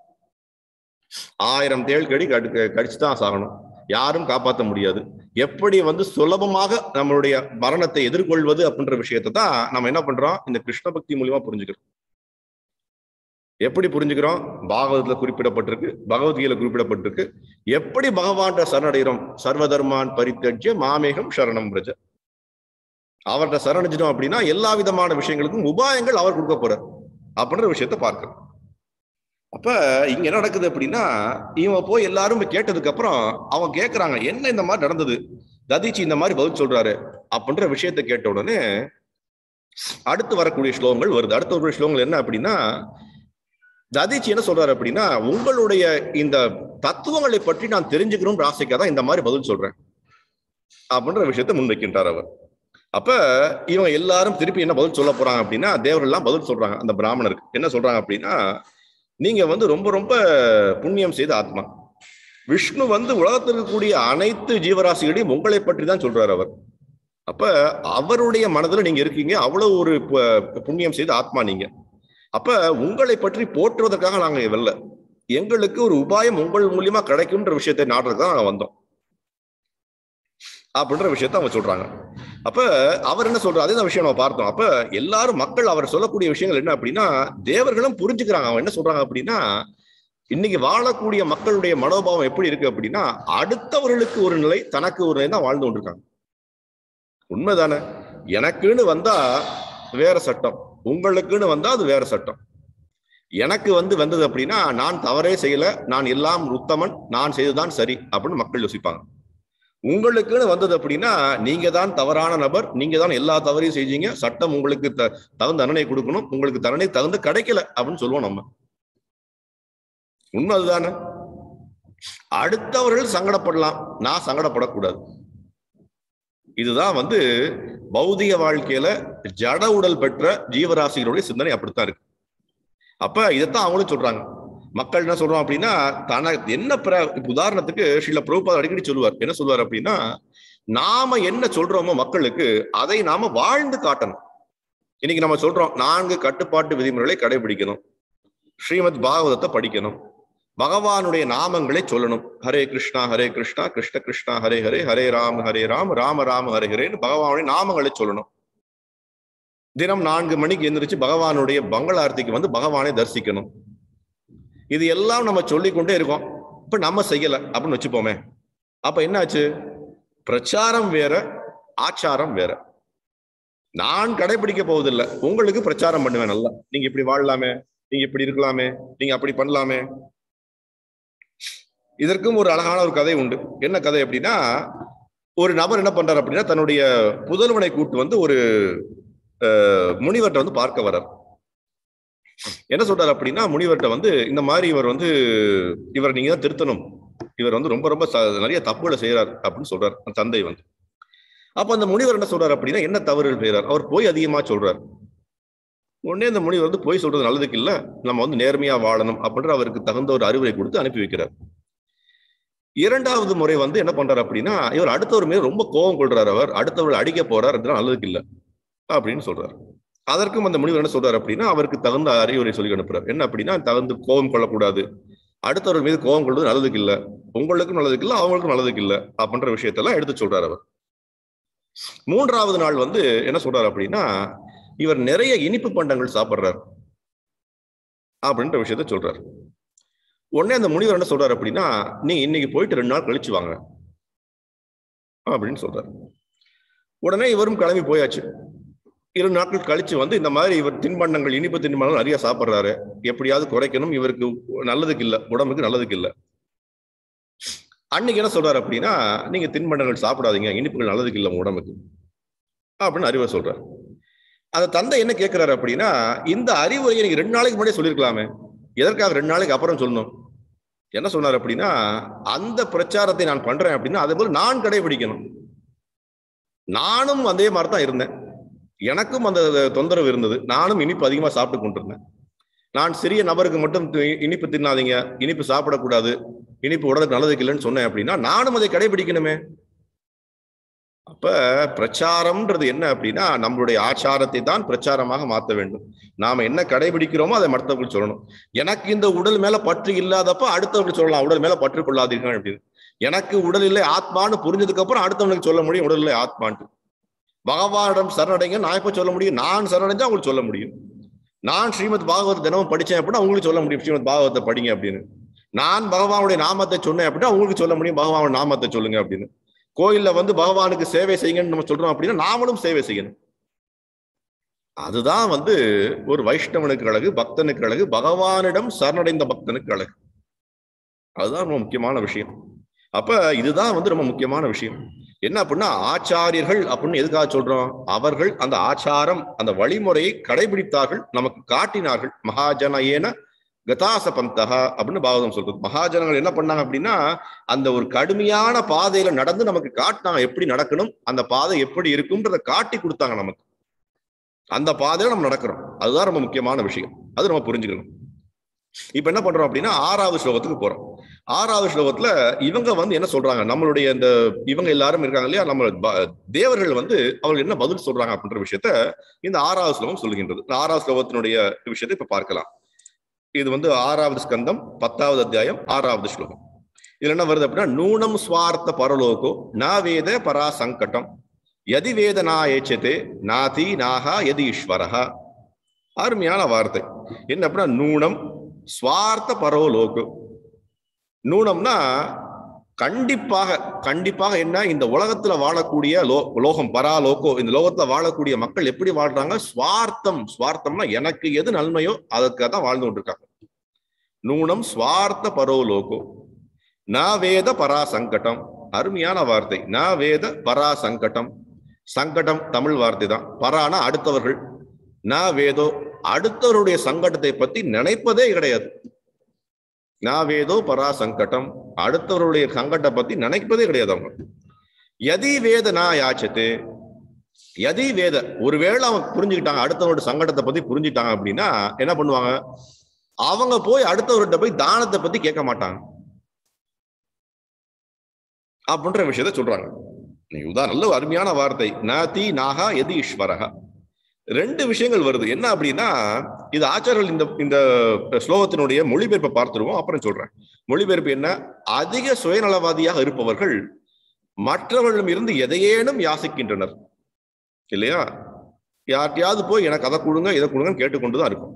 ஆயிரம் தேள் கடி கடிச்சு தான் சாகணும் யாரும் காப்பாற்ற முடியாது எப்படி வந்து சுலபமாக நம்மளுடைய மரணத்தை எதிர்கொள்வது அப்படின்ற விஷயத்தை தான் நம்ம என்ன பண்றோம் இந்த கிருஷ்ண பக்தி மூலியமா புரிஞ்சுக்கிறோம் எப்படி புரிஞ்சுக்கிறோம் பாகவதத்துல குறிப்பிடப்பட்டிருக்கு பகவத்கீதையில குறிப்பிடப்பட்டிருக்கு எப்படி பகவான் சரணடைகிறோம் சர்வதர்மான் பரித்தஜ்ய மாமேகம் சரணம் பிரஜ அவர்கிட்ட சரணடைஞ்சிட்டோம் அப்படின்னா எல்லா விதமான விஷயங்களுக்கும் உபாயங்கள் அவர் கொடுக்க போறார் அப்படின்ற விஷயத்த பார்க்கிறோம் அப்ப இங்க என்ன நடக்குது அப்படின்னா இவன் போய் எல்லாரும் கேட்டதுக்கு அப்புறம் அவங்க கேட்கறாங்க என்ன இந்த மாதிரி நடந்தது ததிச்சி இந்த மாதிரி பதில் சொல்றாரு அப்படின்ற விஷயத்த கேட்ட உடனே அடுத்து வரக்கூடிய ஸ்லோகங்கள் வருது அடுத்த ஒரு ஸ்லோகங்கள் என்ன அப்படின்னா ததிச்சி என்ன சொல்றாரு அப்படின்னா உங்களுடைய இந்த தத்துவங்களை பற்றி நான் தெரிஞ்சுக்கணும்ன்ற ஆசைக்காக தான் இந்த மாதிரி பதில் சொல்றேன் அப்படின்ற விஷயத்த முன்வைக்கின்றார் அவர் அப்ப இவங்க எல்லாரும் திருப்பி என்ன பதில் சொல்ல போறாங்க அப்படின்னா தேவர் எல்லாம் பதில் சொல்றாங்க அந்த பிராமணருக்கு என்ன சொல்றாங்க அப்படின்னா நீங்க வந்து ரொம்ப ரொம்ப புண்ணியம் செய்த ஆத்மா விஷ்ணு வந்து உலகத்தில் இருக்கக்கூடிய அனைத்து ஜீவராசிகளையும் உங்களை பற்றி தான் சொல்றாரு அவர் அப்ப அவருடைய மனதுல நீங்க இருக்கீங்க அவ்வளவு ஒரு புண்ணியம் செய்த ஆத்மா நீங்க அப்ப உங்களை பற்றி போற்றுவதற்காக நாங்க வரல எங்களுக்கு ஒரு உபாயம் உங்கள் மூலியமா கிடைக்கும்ன்ற விஷயத்தை நாடுறதுக்கு தான் நாங்க வந்தோம் அப்படின்ற விஷயத்த அவங்க சொல்றாங்க அப்ப அவர் என்ன சொல்றாரு அதே விஷயம் நம்ம பார்த்தோம் அப்ப எல்லாரும் மக்கள் அவர் சொல்லக்கூடிய விஷயங்கள் என்ன அப்படின்னா தேவர்களும் புரிஞ்சுக்கிறாங்க அவங்க என்ன சொல்றாங்க அப்படின்னா இன்னைக்கு வாழக்கூடிய மக்களுடைய மனோபாவம் எப்படி இருக்கு அப்படின்னா அடுத்தவர்களுக்கு ஒரு நிலை தனக்கு ஒரு நிலை தான் வாழ்ந்து கொண்டிருக்காங்க உண்மைதானே எனக்குன்னு வந்தா வேற சட்டம் உங்களுக்குன்னு வந்தா அது வேற சட்டம் எனக்கு வந்து வந்தது அப்படின்னா நான் தவறே செய்யல நான் எல்லாம் உத்தமன் நான் செய்ததுதான் சரி அப்படின்னு மக்கள் யோசிப்பாங்க உங்களுக்குன்னு வந்தது அப்படின்னா நீங்க தான் தவறான நபர் நீங்க தான் எல்லா தவறையும் செஞ்சீங்க சட்டம் உங்களுக்கு த தகுந்த தண்டனை கொடுக்கணும் உங்களுக்கு தண்டனை தகுந்து கிடைக்கல அப்படின்னு சொல்லுவோம் நம்ம உண்மை அதுதானே அடுத்தவர்கள் சங்கடப்படலாம் நான் சங்கடப்படக்கூடாது இதுதான் வந்து பௌதிக வாழ்க்கையில ஜட உடல் பெற்ற ஜீவராசிகளுடைய சிந்தனை அப்படித்தான் இருக்கு அப்ப இதைத்தான் அவங்களும் சொல்றாங்க மக்கள் என்ன சொல்றோம் அப்படின்னா தன என்ன பிர உதாரணத்துக்கு ஸ்ரீல பிரபுபாத் அடிக்கடி சொல்லுவார் என்ன சொல்லுவார் அப்படின்னா நாம என்ன சொல்றோமோ மக்களுக்கு அதை நாம வாழ்ந்து காட்டணும் இன்னைக்கு நம்ம சொல்றோம் நான்கு கட்டுப்பாட்டு விதிமுறைகளை கடைபிடிக்கணும் ஸ்ரீமத் பாகவதத்தை படிக்கணும் பகவானுடைய நாமங்களை சொல்லணும் ஹரே கிருஷ்ணா ஹரே கிருஷ்ணா கிருஷ்ண கிருஷ்ணா ஹரே ஹரே ஹரே ராம் ஹரே ராம் ராம ராம ஹரே ஹரேன்னு பகவானுடைய நாமங்களை சொல்லணும் தினம் நான்கு மணிக்கு எந்திரிச்சு பகவானுடைய பங்களார்த்திக்கு வந்து பகவானை தரிசிக்கணும் இது எல்லாம் நம்ம சொல்லி கொண்டே இருக்கோம் இப்ப நம்ம செய்யல அப்படின்னு வச்சுப்போமே அப்ப என்னாச்சு பிரச்சாரம் வேற ஆச்சாரம் வேற நான் கடைபிடிக்க போவதில்லை உங்களுக்கு பிரச்சாரம் பண்ணுவேன் நல்லா நீங்க இப்படி வாழலாமே நீங்க இப்படி இருக்கலாமே நீங்க அப்படி பண்ணலாமே இதற்கும் ஒரு அழகான ஒரு கதை உண்டு என்ன கதை அப்படின்னா ஒரு நபர் என்ன பண்றாரு அப்படின்னா தன்னுடைய புதல்வனை கூட்டு வந்து ஒரு முனிவர்கிட்ட வந்து பார்க்க வர்றார் என்ன சொல்றாரு அப்படின்னா முனிவர்கிட்ட வந்து இந்த மாதிரி இவர் வந்து இவர் நீங்க தான் திருத்தணும் இவர் வந்து ரொம்ப ரொம்ப நிறைய தப்புகளை செய்யறார் அப்படின்னு சொல்றாரு அந்த தந்தை வந்து அப்ப அந்த முனிவர் என்ன சொல்றாரு அப்படின்னா என்ன தவறுகள் செய்யறார் அவர் போய் அதிகமா சொல்றாரு உடனே அந்த முனிவர் வந்து போய் சொல்றது நல்லதுக்கு இல்ல நம்ம வந்து நேர்மையா வாழணும் அப்படின்ற அவருக்கு தகுந்த ஒரு அறிவுரை கொடுத்து அனுப்பி வைக்கிறார் இரண்டாவது முறை வந்து என்ன பண்றாரு அப்படின்னா இவர் அடுத்தவர் மீது ரொம்ப கோபம் கொள்றாரு அவர் அடுத்தவர்கள் அடிக்க போறார் அதெல்லாம் நல்லதுக்கு இல்ல அப்படின்னு சொல்றாரு அதற்கும் அந்த முனிவர் என்ன சொல்றாரு அப்படின்னா அவருக்கு தகுந்த அறிவுரை சொல்லி அனுப்புறாரு என்ன அப்படின்னா தகுந்து கோபம் கொள்ளக்கூடாது அடுத்தவர்கள் மீது கோபம் கொள்வது நல்லதுக்கு இல்ல உங்களுக்கும் நல்லதுக்கு இல்ல அவங்களுக்கும் நல்லதுக்கு இல்ல அப்படின்ற விஷயத்தெல்லாம் எடுத்து சொல்றாரு அவர் மூன்றாவது நாள் வந்து என்ன சொல்றாரு அப்படின்னா இவர் நிறைய இனிப்பு பண்டங்கள் சாப்பிடுறாரு அப்படின்ற விஷயத்த சொல்றாரு உடனே அந்த முனிவர் என்ன சொல்றாரு அப்படின்னா நீ இன்னைக்கு போயிட்டு ரெண்டு நாள் கழிச்சு வாங்க அப்படின்னு சொல்றாரு உடனே இவரும் கிளம்பி போயாச்சு இரு நாட்கள் கழிச்சு வந்து இந்த மாதிரி இவர் தின்பண்டங்கள் இனிப்பு தின்பண்டங்கள் நிறைய சாப்பிடுறாரு எப்படியாவது குறைக்கணும் இவருக்கு நல்லதுக்கு இல்ல உடம்புக்கு நல்லதுக்கு இல்ல அன்னைக்கு என்ன சொல்றாரு அப்படின்னா நீங்க தின்பண்டங்கள் சாப்பிடாதீங்க இனிப்புகள் நல்லதுக்கு இல்லை உங்க உடம்புக்கு அப்படின்னு அறிவுரை சொல்றாரு அந்த தந்தை என்ன கேட்கிறாரு அப்படின்னா இந்த அறிவுரையை நீங்க ரெண்டு நாளைக்கு முன்னாடியே சொல்லியிருக்கலாமே எதற்காக ரெண்டு நாளைக்கு அப்புறம் சொல்லணும் என்ன சொன்னார் அப்படின்னா அந்த பிரச்சாரத்தை நான் பண்றேன் அப்படின்னா அதே போல நான் கடைபிடிக்கணும் நானும் அதே மாதிரி தான் இருந்தேன் எனக்கும் அந்த தொந்தரவு இருந்தது நானும் இனிப்பு அதிகமா சாப்பிட்டு கொண்டிருந்தேன் நான் சிறிய நபருக்கு மட்டும் தி- இனிப்பு தின்னாதீங்க இனிப்பு சாப்பிடக்கூடாது இனிப்பு உடலுக்கு நல்லதுக்கு இல்லைன்னு சொன்னேன் அப்படின்னா நானும் அதை கடைபிடிக்கணுமே அப்ப பிரச்சாரம்ன்றது என்ன அப்படின்னா நம்மளுடைய ஆச்சாரத்தை தான் பிரச்சாரமாக மாற்ற வேண்டும் நாம என்ன கடைபிடிக்கிறோமோ அதை மற்றவர்கள் சொல்லணும் எனக்கு இந்த உடல் மேல பற்று இல்லாதப்ப அடுத்தவர்கள் சொல்லலாம் உடல் மேல பற்று கொள்ளாதீர்கள் அப்படின்னு எனக்கு உடல் இல்லை ஆத்மான்னு புரிஞ்சதுக்கு அப்புறம் அடுத்தவனுக்கு சொல்ல முடியும் உடல் இல்லை ஆத்மான்ட்டு பகவானிடம் சரணடைங்க நான் எப்ப சொல்ல முடியும் நான் சரணடைஞ்சா அவங்களுக்கு சொல்ல முடியும் நான் ஸ்ரீமத் பாகவத் தினமும் படிச்சேன் அப்படின்னா அவங்களுக்கு சொல்ல முடியும் ஸ்ரீமத் பாகவத்தை படிங்க அப்படின்னு நான் பகவானுடைய நாமத்தை சொன்னேன் அப்படின்னா அவங்களுக்கு சொல்ல முடியும் பகவானுடைய நாமத்தை சொல்லுங்க அப்படின்னு கோயில்ல வந்து பகவானுக்கு சேவை செய்யுங்கன்னு நம்ம சொல்றோம் அப்படின்னா நாமளும் சேவை செய்யணும் அதுதான் வந்து ஒரு வைஷ்ணவனுக்கு அழகு பக்தனுக்கு அழகு பகவானிடம் சரணடைந்த பக்தனுக்கு அழகு அதுதான் ரொம்ப முக்கியமான விஷயம் அப்ப இதுதான் வந்து ரொம்ப முக்கியமான விஷயம் என்ன அப்படின்னா ஆச்சாரியர்கள் அப்படின்னு எதுக்காக சொல்றோம் அவர்கள் அந்த ஆச்சாரம் அந்த வழிமுறையை கடைபிடித்தார்கள் நமக்கு காட்டினார்கள் மகாஜன ஏன கதாச பந்தகா அப்படின்னு பாகவதம் சொல்றது மகாஜனங்கள் என்ன பண்ணாங்க அப்படின்னா அந்த ஒரு கடுமையான பாதையில நடந்து நமக்கு காட்டினாங்க எப்படி நடக்கணும் அந்த பாதை எப்படி இருக்கும்ன்றத காட்டி கொடுத்தாங்க நமக்கு அந்த பாதையில நம்ம நடக்கிறோம் அதுதான் ரொம்ப முக்கியமான விஷயம் அது நம்ம புரிஞ்சுக்கணும் இப்ப என்ன பண்றோம் அப்படின்னா ஆறாவது ஸ்லோகத்துக்கு போறோம் ஆறாவது ஸ்லோகத்துல இவங்க வந்து என்ன சொல்றாங்க நம்மளுடைய இந்த இவங்க எல்லாரும் இருக்காங்க இல்லையா நம்ம ப- தேவர்கள் வந்து அவர்கள் என்ன பதில் சொல்றாங்க அப்படின்ற விஷயத்த இந்த ஆறாவது ஸ்லோகம் சொல்லுகின்றது இந்த ஆறாவது ஸ்லோகத்தினுடைய விஷயத்தை இப்ப பார்க்கலாம் இது வந்து ஆறாவது ஸ்கந்தம் பத்தாவது அத்தியாயம் ஆறாவது ஸ்லோகம் இதுல என்ன வருது அப்படின்னா நூனம் ஸ்வார்த்த பரலோகோ நா வேத பரா சங்கடம் எதி வேதனா ஏச்சதே நாதி நாகா எதி ஈஸ்வரஹா அருமையான வார்த்தை என்ன அப்படின்னா நூனம் ஸ்வார்த்த பரோலோகு நூனம்னா கண்டிப்பாக கண்டிப்பாக என்ன இந்த உலகத்துல வாழக்கூடிய லோ லோகம் பராலோகோ இந்த லோகத்துல வாழக்கூடிய மக்கள் எப்படி வாழ்றாங்க ஸ்வார்த்தம் ஸ்வார்த்தம்னா எனக்கு எது நன்மையோ அதுக்காக தான் வாழ்ந்து கொண்டிருக்காங்க நூனம் ஸ்வார்த்த பரோலோகோ ந வேத பரா சங்கடம் அருமையான வார்த்தை ந வேத பரா சங்கடம் சங்கடம் தமிழ் வார்த்தை தான் பரானா அடுத்தவர்கள் ந வேதோ அடுத்தவருடைய சங்கடத்தை பத்தி நினைப்பதே கிடையாது நா வேதோ பரா சங்கடம் அடுத்தவருடைய சங்கடத்தை பத்தி நினைப்பதே கிடையாது அவங்க எதி வேத நா யாச்சத்து எதி வேத ஒருவேளை அவங்க புரிஞ்சுக்கிட்டாங்க அடுத்தவரோட சங்கடத்தை பத்தி புரிஞ்சுக்கிட்டாங்க அப்படின்னா என்ன பண்ணுவாங்க அவங்க போய் அடுத்தவர்கிட்ட போய் தானத்தை பத்தி கேட்க மாட்டாங்க அப்படின்ற விஷயத்த சொல்றாங்க நீ உதா நல்ல ஒரு அருமையான வார்த்தை நாதி நாகா எதி ஈஸ்வரகா ரெண்டு விஷயங்கள் வருது என்ன அப்படின்னா இது ஆச்சாரியர்கள் இந்த இந்த ஸ்லோகத்தினுடைய மொழிபெயர்ப்பை பார்த்துருவோம் அப்புறம் சொல்றேன் மொழிபெயர்ப்பு என்ன அதிக சுயநலவாதியாக இருப்பவர்கள் மற்றவர்களிடம் இருந்து எதையேனும் யாசிக்கின்றனர் இல்லையா யார்கிட்டயாவது போய் எனக்கு அதை கொடுங்க இதை கொடுங்கன்னு கேட்டுக்கொண்டுதான் இருக்கும்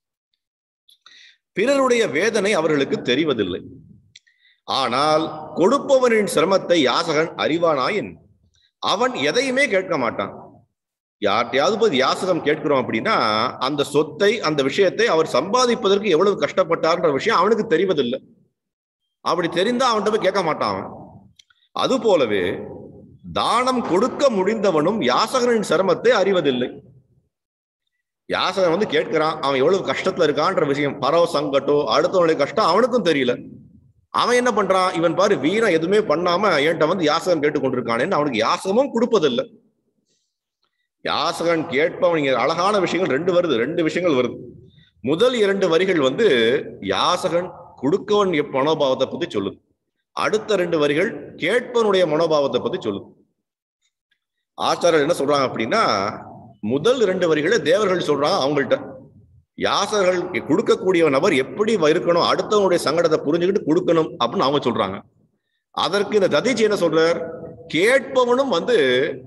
பிறருடைய வேதனை அவர்களுக்கு தெரிவதில்லை ஆனால் கொடுப்பவனின் சிரமத்தை யாசகன் அறிவானாயின் அவன் எதையுமே கேட்க மாட்டான் யார்கிட்டயாவது போய் யாசகம் கேட்கிறோம் அப்படின்னா அந்த சொத்தை அந்த விஷயத்தை அவர் சம்பாதிப்பதற்கு எவ்வளவு கஷ்டப்பட்டார்ன்ற விஷயம் அவனுக்கு தெரிவதில்லை அப்படி தெரிந்தா அவன்கிட்ட போய் கேட்க மாட்டான் அவன் அது போலவே தானம் கொடுக்க முடிந்தவனும் யாசகனின் சிரமத்தை அறிவதில்லை யாசகன் வந்து கேட்கிறான் அவன் எவ்வளவு கஷ்டத்துல இருக்கான்ற விஷயம் பரவ சங்கட்டோ அடுத்தவனுடைய கஷ்டம் அவனுக்கும் தெரியல அவன் என்ன பண்றான் இவன் பாரு வீணா எதுவுமே பண்ணாம என்கிட்ட வந்து யாசகம் கேட்டு கொண்டிருக்கானேன்னு அவனுக்கு யாசகமும் கொடுப்பதில்லை யாசகன் கேட்பவன் இங்க அழகான விஷயங்கள் ரெண்டு வருது ரெண்டு விஷயங்கள் வருது முதல் இரண்டு வரிகள் வந்து யாசகன் கொடுக்கவன் எப் மனோபாவத்தை பத்தி சொல்லுது அடுத்த ரெண்டு வரிகள் கேட்பவனுடைய மனோபாவத்தை பத்தி சொல்லுது ஆச்சாரியர் என்ன சொல்றாங்க அப்படின்னா முதல் இரண்டு வரிகளை தேவர்கள் சொல்றாங்க அவங்கள்ட்ட யாசகர்கள் கொடுக்கக்கூடிய நபர் எப்படி இருக்கணும் அடுத்தவனுடைய சங்கடத்தை புரிஞ்சுக்கிட்டு கொடுக்கணும் அப்படின்னு அவங்க சொல்றாங்க அதற்கு இந்த ததீச்சி என்ன சொல்றார் கேட்பவனும் வந்து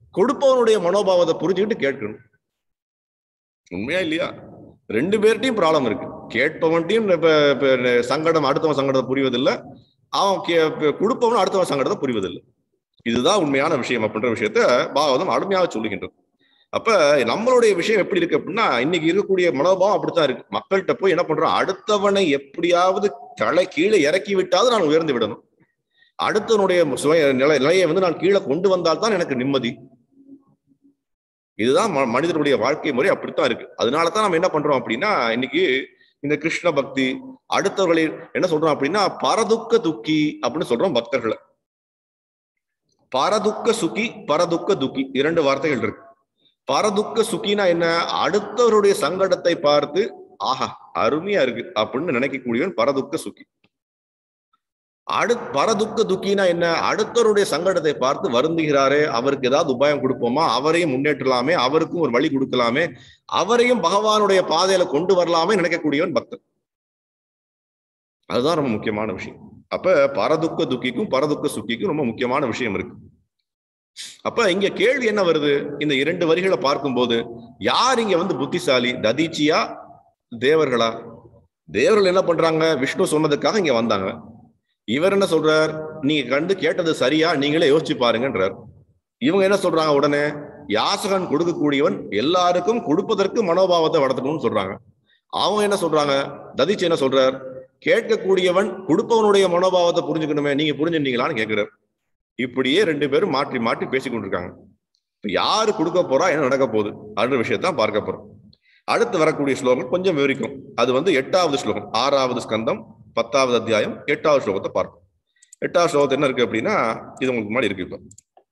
கொடுப்பவனுடைய மனோபாவத்தை புரிஞ்சுக்கிட்டு கேட்கணும் உண்மையா இல்லையா ரெண்டு பேர்ட்டையும் ப்ராப்ளம் இருக்கு கேட்பவன்ட்டையும் இப்ப இப்ப சங்கடம் அடுத்தவன் சங்கடத்தை புரிவதில்லை அவன் கே- இப்ப கொடுப்பவன் அடுத்தவன் சங்கடத்தை புரிவதில்லை இதுதான் உண்மையான விஷயம் அப்படின்ற விஷயத்த பாகவதம் அருமையாக சொல்லுகின்றது அப்ப நம்மளுடைய விஷயம் எப்படி இருக்கு அப்படின்னா இன்னைக்கு இருக்கக்கூடிய மனோபாவம் அப்படித்தான் இருக்கு மக்கள்கிட்ட போய் என்ன பண்றோம் அடுத்தவனை எப்படியாவது தலை கீழே இறக்கி விட்டாவது நான் உயர்ந்து விடணும் அடுத்தவனுடைய சுய நிலை நிலையை வந்து நான் கீழே கொண்டு வந்தால்தான் எனக்கு நிம்மதி இதுதான் ம- மனிதனுடைய வாழ்க்கை முறை அப்படித்தான் இருக்கு அதனால தான் நம்ம என்ன பண்றோம் அப்படின்னா இன்னைக்கு இந்த கிருஷ்ண பக்தி அடுத்தவர்களை என்ன சொல்றோம் அப்படின்னா பரதுக்க துக்கி அப்படின்னு சொல்றோம் பக்தர்களை பரதுக்க சுகி பரதுக்க துக்கி இரண்டு வார்த்தைகள் இருக்கு பரதுக்க சுகினா என்ன அடுத்தவருடைய சங்கடத்தை பார்த்து ஆஹா அருமையா இருக்கு அப்படின்னு நினைக்கக்கூடியவன் பரதுக்க சுகி அடு பரதுக்க துக்கினா என்ன அடுத்தவருடைய சங்கடத்தை பார்த்து வருந்துகிறாரே அவருக்கு ஏதாவது உபாயம் கொடுப்போமா அவரையும் முன்னேற்றலாமே அவருக்கும் ஒரு வழி கொடுக்கலாமே அவரையும் பகவானுடைய பாதையில கொண்டு வரலாமே நினைக்கக்கூடியவன் பக்தன் அதுதான் ரொம்ப முக்கியமான விஷயம் அப்ப பரதுக்க துக்கிக்கும் பரதுக்க சுக்கிக்கும் ரொம்ப முக்கியமான விஷயம் இருக்கு அப்ப இங்க கேள்வி என்ன வருது இந்த இரண்டு வரிகளை பார்க்கும்போது யார் இங்க வந்து புத்திசாலி ததீச்சியா தேவர்களா தேவர்கள் என்ன பண்றாங்க விஷ்ணு சொன்னதுக்காக இங்க வந்தாங்க இவர் என்ன சொல்றார் நீங்க கண்டு கேட்டது சரியா நீங்களே யோசிச்சு பாருங்கன்றார் இவங்க என்ன சொல்றாங்க உடனே யாசகன் கொடுக்கக்கூடியவன் எல்லாருக்கும் கொடுப்பதற்கு மனோபாவத்தை வளர்த்தணும்னு சொல்றாங்க அவங்க என்ன சொல்றாங்க ததிச்சு என்ன சொல்றார் கேட்கக்கூடியவன் கொடுப்பவனுடைய மனோபாவத்தை புரிஞ்சுக்கணுமே நீங்க புரிஞ்சுட்டீங்களான்னு கேட்கிறார் இப்படியே ரெண்டு பேரும் மாற்றி மாற்றி பேசிக் கொண்டிருக்காங்க இப்ப யாரு கொடுக்க போறா என்ன நடக்க போகுது அடுத்த விஷயத்தான் பார்க்க போறோம் அடுத்து வரக்கூடிய ஸ்லோகம் கொஞ்சம் விவரிக்கும் அது வந்து எட்டாவது ஸ்லோகம் ஆறாவது ஸ்கந்தம் பத்தாவது அத்தியாயம் எட்டாவது ஸ்லோகத்தை பார்ப்போம் எட்டாவது ஸ்லோகத்தை என்ன இருக்கு அப்படின்னா இது உங்களுக்கு முன்னாடி இருக்கு இப்போ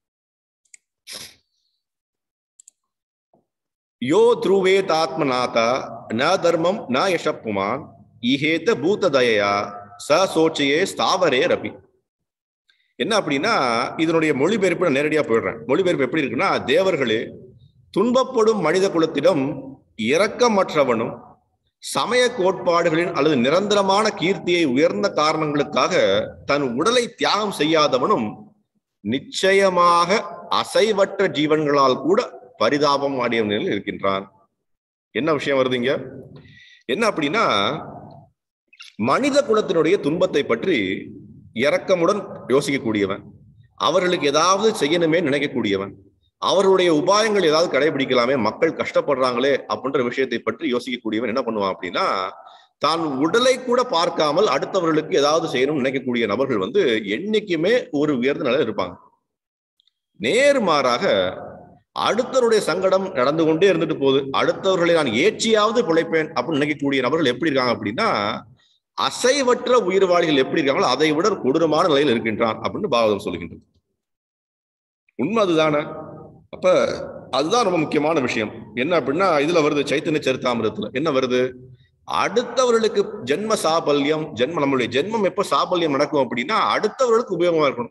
யோ த்ருவேதாத்மநாதா ந தர்மம் ந யஷப்புமான் இஹேத பூததயா ச சோச்சையே ஸ்தாவரே ரபி என்ன அப்படின்னா இதனுடைய மொழிபெயர்ப்பு நான் நேரடியா போயிடுறேன் மொழிபெயர்ப்பு எப்படி இருக்குன்னா தேவர்களே துன்பப்படும் மனித குலத்திடம் இரக்கமற்றவனும் சமய கோட்பாடுகளின் அல்லது நிரந்தரமான கீர்த்தியை உயர்ந்த காரணங்களுக்காக தன் உடலை தியாகம் செய்யாதவனும் நிச்சயமாக அசைவற்ற ஜீவன்களால் கூட பரிதாபம் ஆடிய நிலையில் இருக்கின்றான் என்ன விஷயம் வருதுங்க என்ன அப்படின்னா மனித குலத்தினுடைய துன்பத்தை பற்றி இரக்கமுடன் யோசிக்கக்கூடியவன் அவர்களுக்கு ஏதாவது செய்யணுமே நினைக்கக்கூடியவன் அவருடைய உபாயங்கள் ஏதாவது கடைபிடிக்கலாமே மக்கள் கஷ்டப்படுறாங்களே அப்படின்ற விஷயத்தை பற்றி யோசிக்கக்கூடியவன் என்ன பண்ணுவான் அப்படின்னா தான் உடலை கூட பார்க்காமல் அடுத்தவர்களுக்கு ஏதாவது செய்யணும்னு நினைக்கக்கூடிய நபர்கள் வந்து என்னைக்குமே ஒரு உயர்ந்த நிலையில் இருப்பாங்க நேர்மாறாக அடுத்தவருடைய சங்கடம் நடந்து கொண்டே இருந்துட்டு போகுது அடுத்தவர்களை நான் ஏற்றியாவது பிழைப்பேன் அப்படின்னு நினைக்கக்கூடிய நபர்கள் எப்படி இருக்காங்க அப்படின்னா அசைவற்ற உயிர்வாளிகள் எப்படி இருக்காங்களோ அதை விட கொடூரமான நிலையில் இருக்கின்றான் அப்படின்னு பாகவதம் சொல்லுகின்றது உண்மை அதுதானே அப்ப அதுதான் ரொம்ப முக்கியமான விஷயம் என்ன அப்படின்னா இதுல வருது சைத்தன்ய சரித்தாமிரத்துல என்ன வருது அடுத்தவர்களுக்கு ஜென்ம சாபல்யம் ஜென்ம நம்மளுடைய ஜென்மம் எப்ப சாபல்யம் நடக்கும் அப்படின்னா அடுத்தவர்களுக்கு உபயோகமா இருக்கணும்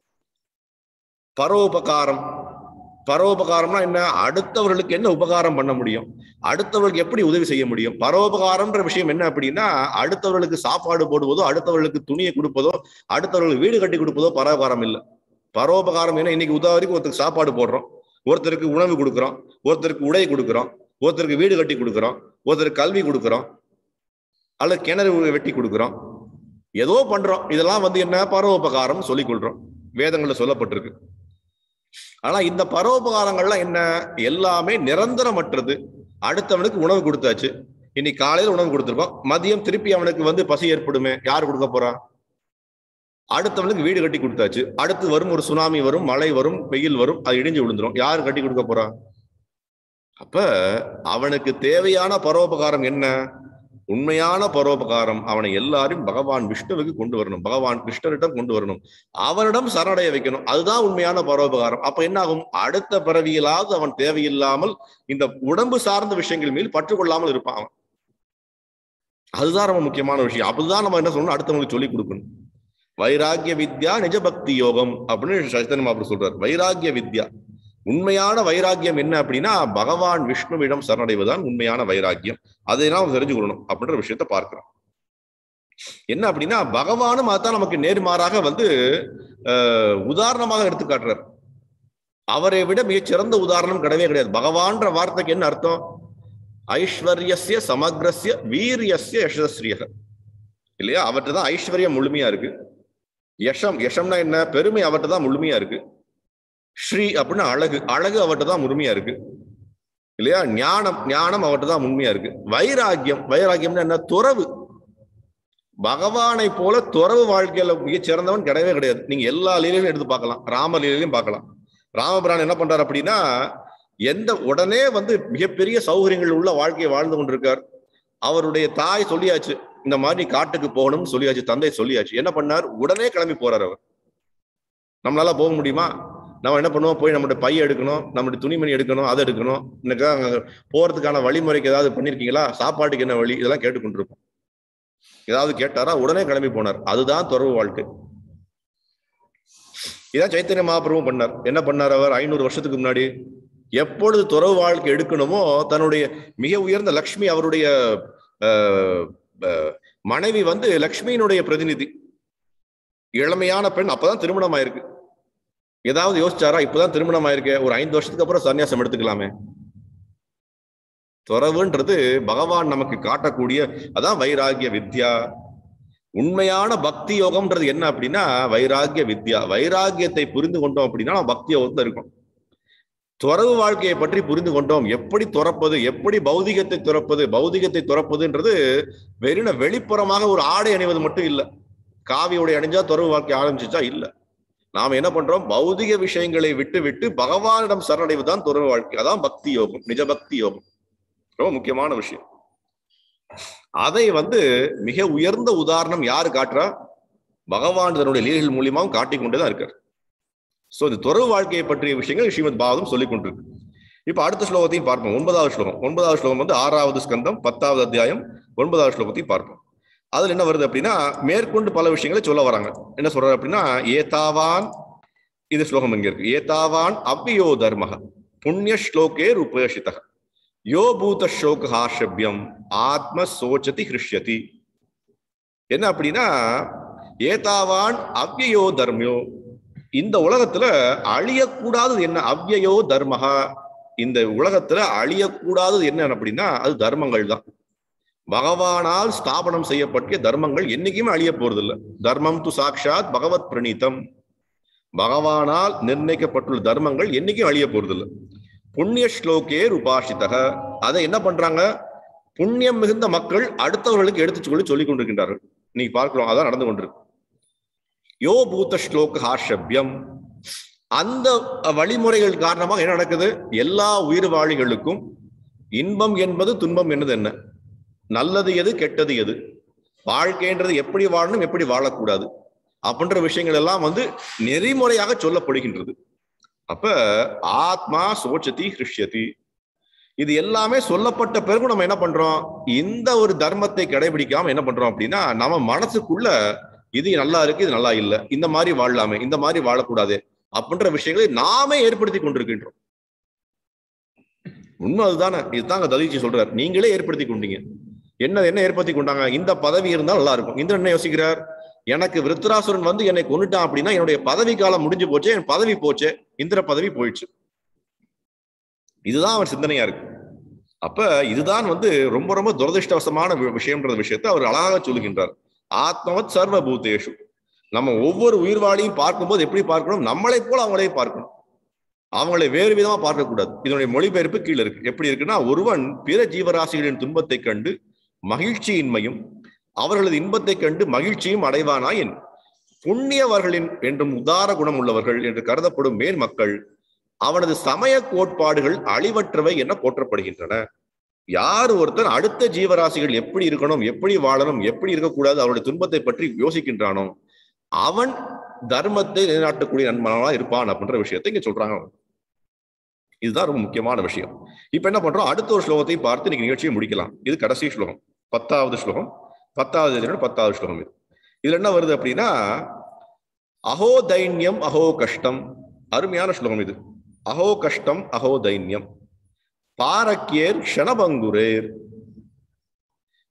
பரோபகாரம் பரோபகாரம்னா என்ன அடுத்தவர்களுக்கு என்ன உபகாரம் பண்ண முடியும் அடுத்தவர்களுக்கு எப்படி உதவி செய்ய முடியும் பரோபகாரம்ன்ற விஷயம் என்ன அப்படின்னா அடுத்தவர்களுக்கு சாப்பாடு போடுவதோ அடுத்தவர்களுக்கு துணியை கொடுப்பதோ அடுத்தவர்களுக்கு வீடு கட்டி கொடுப்பதோ பரோபகாரம் இல்லை பரோபகாரம் என்ன இன்னைக்கு உதாவதுக்கு ஒருத்தருக்கு சாப்பாடு போடுறோம் ஒருத்தருக்கு உணவு கொடுக்குறோம் ஒருத்தருக்கு உடை கொடுக்குறோம் ஒருத்தருக்கு வீடு கட்டி கொடுக்குறோம் ஒருத்தருக்கு கல்வி கொடுக்குறோம் அல்லது கிணறு வெட்டி கொடுக்குறோம் ஏதோ பண்றோம் இதெல்லாம் வந்து என்ன பரோபகாரம் சொல்லிக் கொள்றோம் வேதங்கள்ல சொல்லப்பட்டிருக்கு ஆனா இந்த பரோபகாரங்கள்லாம் என்ன எல்லாமே நிரந்தரமற்றது அடுத்தவனுக்கு உணவு கொடுத்தாச்சு இன்னைக்கு காலையில உணவு கொடுத்துருக்கோம் மதியம் திருப்பி அவனுக்கு வந்து பசி ஏற்படுமே யார் கொடுக்க போறா அடுத்தவனுக்கு வீடு கட்டி கொடுத்தாச்சு அடுத்து வரும் ஒரு சுனாமி வரும் மழை வரும் வெயில் வரும் அது இடிஞ்சு விழுந்துரும் யார் கட்டி கொடுக்க போறா அப்ப அவனுக்கு தேவையான பரோபகாரம் என்ன உண்மையான பரோபகாரம் அவனை எல்லாரும் பகவான் விஷ்ணுவுக்கு கொண்டு வரணும் பகவான் கிருஷ்ணரிடம் கொண்டு வரணும் அவனிடம் சரணடைய வைக்கணும் அதுதான் உண்மையான பரோபகாரம் அப்ப என்ன ஆகும் அடுத்த பிறவியிலாவது அவன் தேவையில்லாமல் இந்த உடம்பு சார்ந்த விஷயங்கள் மேல் பற்றுக்கொள்ளாமல் இருப்பான் அவன் அதுதான் ரொம்ப முக்கியமான விஷயம் அப்பதான் நம்ம என்ன சொல்லணும் அடுத்தவங்களுக்கு சொல்லி கொடுக்கணும் வைராகிய வித்யா நிஜ பக்தி யோகம் அப்படின்னு சைத்தன்ய மாபு சொல்றார் வைராகிய வித்யா உண்மையான வைராக்கியம் என்ன அப்படின்னா பகவான் விஷ்ணுவிடம் சரணடைவதுதான் உண்மையான வைராக்கியம் அதை நாம் தெரிஞ்சுக்கொள்ளணும் அப்படின்ற விஷயத்த பார்க்கிறோம் என்ன அப்படின்னா பகவானும் அதான் நமக்கு நேர்மாறாக வந்து அஹ் உதாரணமாக எடுத்து காட்டுறார் அவரை விட மிகச் சிறந்த உதாரணம் கிடையவே கிடையாது பகவான்ற வார்த்தைக்கு என்ன அர்த்தம் ஐஸ்வர்யஸ்ய சமக்ரஸ்ய வீரியஸ்ய யசஸ்ரீயக இல்லையா அவர்கிட்ட தான் ஐஸ்வர்யம் முழுமையா இருக்கு யஷம் யஷம்னா என்ன பெருமை அவர்கிட்ட தான் முழுமையா இருக்கு ஸ்ரீ அப்படின்னா அழகு அழகு அவர்கிட்ட தான் முழுமையா இருக்கு இல்லையா ஞானம் ஞானம் அவர்கிட்ட தான் உண்மையா இருக்கு வைராக்கியம் வைராக்கியம்னா என்ன துறவு பகவானை போல துறவு வாழ்க்கையில மிகச் சிறந்தவன் கிடையவே கிடையாது நீங்க எல்லா லீலையும் எடுத்து பார்க்கலாம் ராம லீலையும் பார்க்கலாம் ராமபிரான் என்ன பண்றாரு அப்படின்னா எந்த உடனே வந்து மிகப்பெரிய சௌகரியங்கள் உள்ள வாழ்க்கையை வாழ்ந்து கொண்டிருக்கார் அவருடைய தாய் சொல்லியாச்சு இந்த மாதிரி காட்டுக்கு போகணும்னு சொல்லியாச்சு தந்தை சொல்லியாச்சு என்ன பண்ணார் உடனே கிளம்பி போறார் அவர் நம்மளால போக முடியுமா நம்ம என்ன பண்ணுவோம் போய் நம்மளுடைய பைய எடுக்கணும் நம்மளுடைய துணிமணி எடுக்கணும் அதை எடுக்கணும் இன்னைக்கு அங்க போறதுக்கான வழிமுறைக்கு ஏதாவது பண்ணிருக்கீங்களா சாப்பாட்டுக்கு என்ன வழி இதெல்லாம் கேட்டுக்கொண்டிருப்போம் ஏதாவது கேட்டாரா உடனே கிளம்பி போனார் அதுதான் துறவு வாழ்க்கை இதான் சைத்தன்ய மகாபிரபு பண்ணார் என்ன பண்ணார் அவர் ஐநூறு வருஷத்துக்கு முன்னாடி எப்பொழுது துறவு வாழ்க்கை எடுக்கணுமோ தன்னுடைய மிக உயர்ந்த லக்ஷ்மி அவருடைய ஆஹ், ஆஹ், மனைவி வந்து லக்ஷ்மியினுடைய பிரதிநிதி இளமையான பெண் அப்பதான் திருமணம் ஆயிருக்கு ஏதாவது யோசிச்சாரா இப்பதான் திருமணம் ஆயிருக்கு ஒரு ஐந்து வருஷத்துக்கு அப்புறம் சன்னியாசம் எடுத்துக்கலாமே துறவுன்றது பகவான் நமக்கு காட்டக்கூடிய அதான் வைராகிய வித்யா உண்மையான பக்தி யோகம்ன்றது என்ன அப்படின்னா வைராகிய வித்யா வைராகியத்தை புரிந்து கொண்டோம் அப்படின்னா நம்ம பக்தி யோகத்துல இருக்கும் துறவு வாழ்க்கையை பற்றி புரிந்து கொண்டோம் எப்படி துறப்பது எப்படி பௌதிகத்தை துறப்பது பௌதிகத்தை துறப்பதுன்றது வெறும் வெளிப்புறமாக ஒரு ஆடை அணிவது மட்டும் இல்ல காவி உடை அணிஞ்சா துறவு வாழ்க்கை ஆரம்பிச்சுச்சா இல்ல நாம என்ன பண்றோம் பௌதிக விஷயங்களை விட்டு விட்டு பகவானிடம் சரணடைவு தான் துறவு வாழ்க்கை அதான் பக்தி யோகம் நிஜ பக்தி யோகம் ரொம்ப முக்கியமான விஷயம் அதை வந்து மிக உயர்ந்த உதாரணம் யாரு காட்டுறா பகவான் தன்னுடைய லீலைகள் மூலியமாவும் காட்டிக் கொண்டுதான் இருக்கார் சோ இந்த துறவு வாழ்க்கையை பற்றிய விஷயங்கள் ஸ்ரீமத் பாகவதம் சொல்லிக் கொண்டிருக்கு இப்ப அடுத்த ஸ்லோகத்தையும் பார்ப்போம் ஒன்பதாவது ஸ்லோகம் ஒன்பதாவது ஸ்லோகம் வந்து ஆறாவது ஸ்கந்தம் பத்தாவது அத்தியாயம் ஒன்பதாவது ஸ்லோகத்தையும் பார்ப்போம் அதுல என்ன வருது அப்படின்னா மேற்கொண்டு பல விஷயங்களை சொல்ல வராங்க என்ன சொல்றாரு அப்படின்னா ஏதாவான் இது ஸ்லோகம் இங்க இருக்கு ஏதாவான் அவ்வியோ தர்மக புண்ணிய ஸ்லோகே உபயசிதக யோ பூத ஷோக ஹாஷபியம் ஆத்ம சோச்சதி ஹிருஷ்யதி என்ன அப்படின்னா ஏதாவான் அவ்யயோ தர்மியோ இந்த உலகத்துல அழியக்கூடாதது என்ன அவ்யயோ தர்மஹா இந்த உலகத்துல அழியக்கூடாதது என்ன அப்படின்னா அது தர்மங்கள் தான் பகவானால் ஸ்தாபனம் செய்யப்பட்ட தர்மங்கள் என்னைக்குமே அழிய போறதில்லை தர்மம் து சாட்சாத் பகவத் பிரணீதம் பகவானால் நிர்ணயிக்கப்பட்டுள்ள தர்மங்கள் என்னைக்கும் அழிய போறதில்லை புண்ணிய ஸ்லோகே உபாஷிதக அதை என்ன பண்றாங்க புண்ணியம் மிகுந்த மக்கள் அடுத்தவர்களுக்கு எடுத்து சொல்லி சொல்லிக் கொண்டிருக்கின்றார்கள் இன்னைக்கு பார்க்கிறோம் அதான் நடந்து கொண்டிருக்கு யோ பூத ஸ்லோக ஹாஷபியம் அந்த வழிமுறைகள் காரணமாக என்ன நடக்குது எல்லா உயிர் வாழிகளுக்கும் இன்பம் என்பது துன்பம் என்னது என்ன நல்லது எது கெட்டது எது வாழ்க்கைன்றது எப்படி வாழணும் எப்படி வாழக்கூடாது அப்படின்ற விஷயங்கள் எல்லாம் வந்து நெறிமுறையாக சொல்லப்படுகின்றது அப்ப ஆத்மா சோச்சதி ஹிருஷ்யதி இது எல்லாமே சொல்லப்பட்ட பிறகு நம்ம என்ன பண்றோம் இந்த ஒரு தர்மத்தை கடைபிடிக்காம என்ன பண்றோம் அப்படின்னா நம்ம மனசுக்குள்ள இது நல்லா இருக்கு இது நல்லா இல்ல இந்த மாதிரி வாழலாமே இந்த மாதிரி வாழக்கூடாது அப்படின்ற விஷயங்களை நாமே ஏற்படுத்தி கொண்டிருக்கின்றோம் உண்மை அதுதானே இதுதாங்க தலிச்சி சொல்றார் நீங்களே ஏற்படுத்தி கொண்டீங்க என்ன என்ன ஏற்படுத்தி கொண்டாங்க இந்த பதவி இருந்தால் நல்லா இருக்கும் இந்திரன் என்ன யோசிக்கிறார் எனக்கு விருத்ராசுரன் வந்து என்னை கொண்டுட்டான் அப்படின்னா என்னுடைய பதவி காலம் முடிஞ்சு போச்சு என் பதவி போச்சு இந்திர பதவி போயிடுச்சு இதுதான் அவர் சிந்தனையா இருக்கு அப்ப இதுதான் வந்து ரொம்ப ரொம்ப துரதிருஷ்டவசமான வி- விஷயம்ன்ற விஷயத்தை அவர் அழகாக சொல்லுகின்றார் ஆத்மவத் சர்வ பூதேஷு நம்ம ஒவ்வொரு உயிர்வாளியும் பார்க்கும்போது எப்படி பார்க்கணும் நம்மளை போல அவங்களே பார்க்கணும் அவங்களை வேறு விதமா பார்க்கக்கூடாது இதனுடைய மொழிபெயர்ப்பு கீழே இருக்கு எப்படி இருக்குன்னா ஒருவன் பிற ஜீவராசிகளின் துன்பத்தை கண்டு மகிழ்ச்சியின்மையும் அவர்களது இன்பத்தை கண்டு மகிழ்ச்சியும் அடைவானா என் புண்ணியவர்களின் என்றும் உதார குணம் உள்ளவர்கள் என்று கருதப்படும் மேல் மக்கள் அவனது சமய கோட்பாடுகள் அழிவற்றவை என போற்றப்படுகின்றன யார் ஒருத்தன் அடுத்த ஜீவராசிகள் எப்படி இருக்கணும் எப்படி வாழணும் எப்படி இருக்கக்கூடாது அவருடைய துன்பத்தை பற்றி யோசிக்கின்றானோ அவன் தர்மத்தை நிலைநாட்டக்கூடிய நண்பனா இருப்பான் அப்படின்ற விஷயத்தை இங்க சொல்றாங்க இதுதான் ரொம்ப முக்கியமான விஷயம் இப்ப என்ன பண்றோம் அடுத்த ஒரு ஸ்லோகத்தையும் பார்த்து இன்னைக்கு நிகழ்ச்சியை முடிக்கலாம் இது கடைசி ஸ்லோகம் பத்தாவது ஸ்லோகம் பத்தாவது இதனோட பத்தாவது ஸ்லோகம் இது இதுல என்ன வருது அப்படின்னா அஹோ தைன்யம் அஹோ கஷ்டம் அருமையான ஸ்லோகம் இது அஹோ கஷ்டம் அஹோ தைன்யம் பாரக்கியேர் க்ஷணபங்குரேர்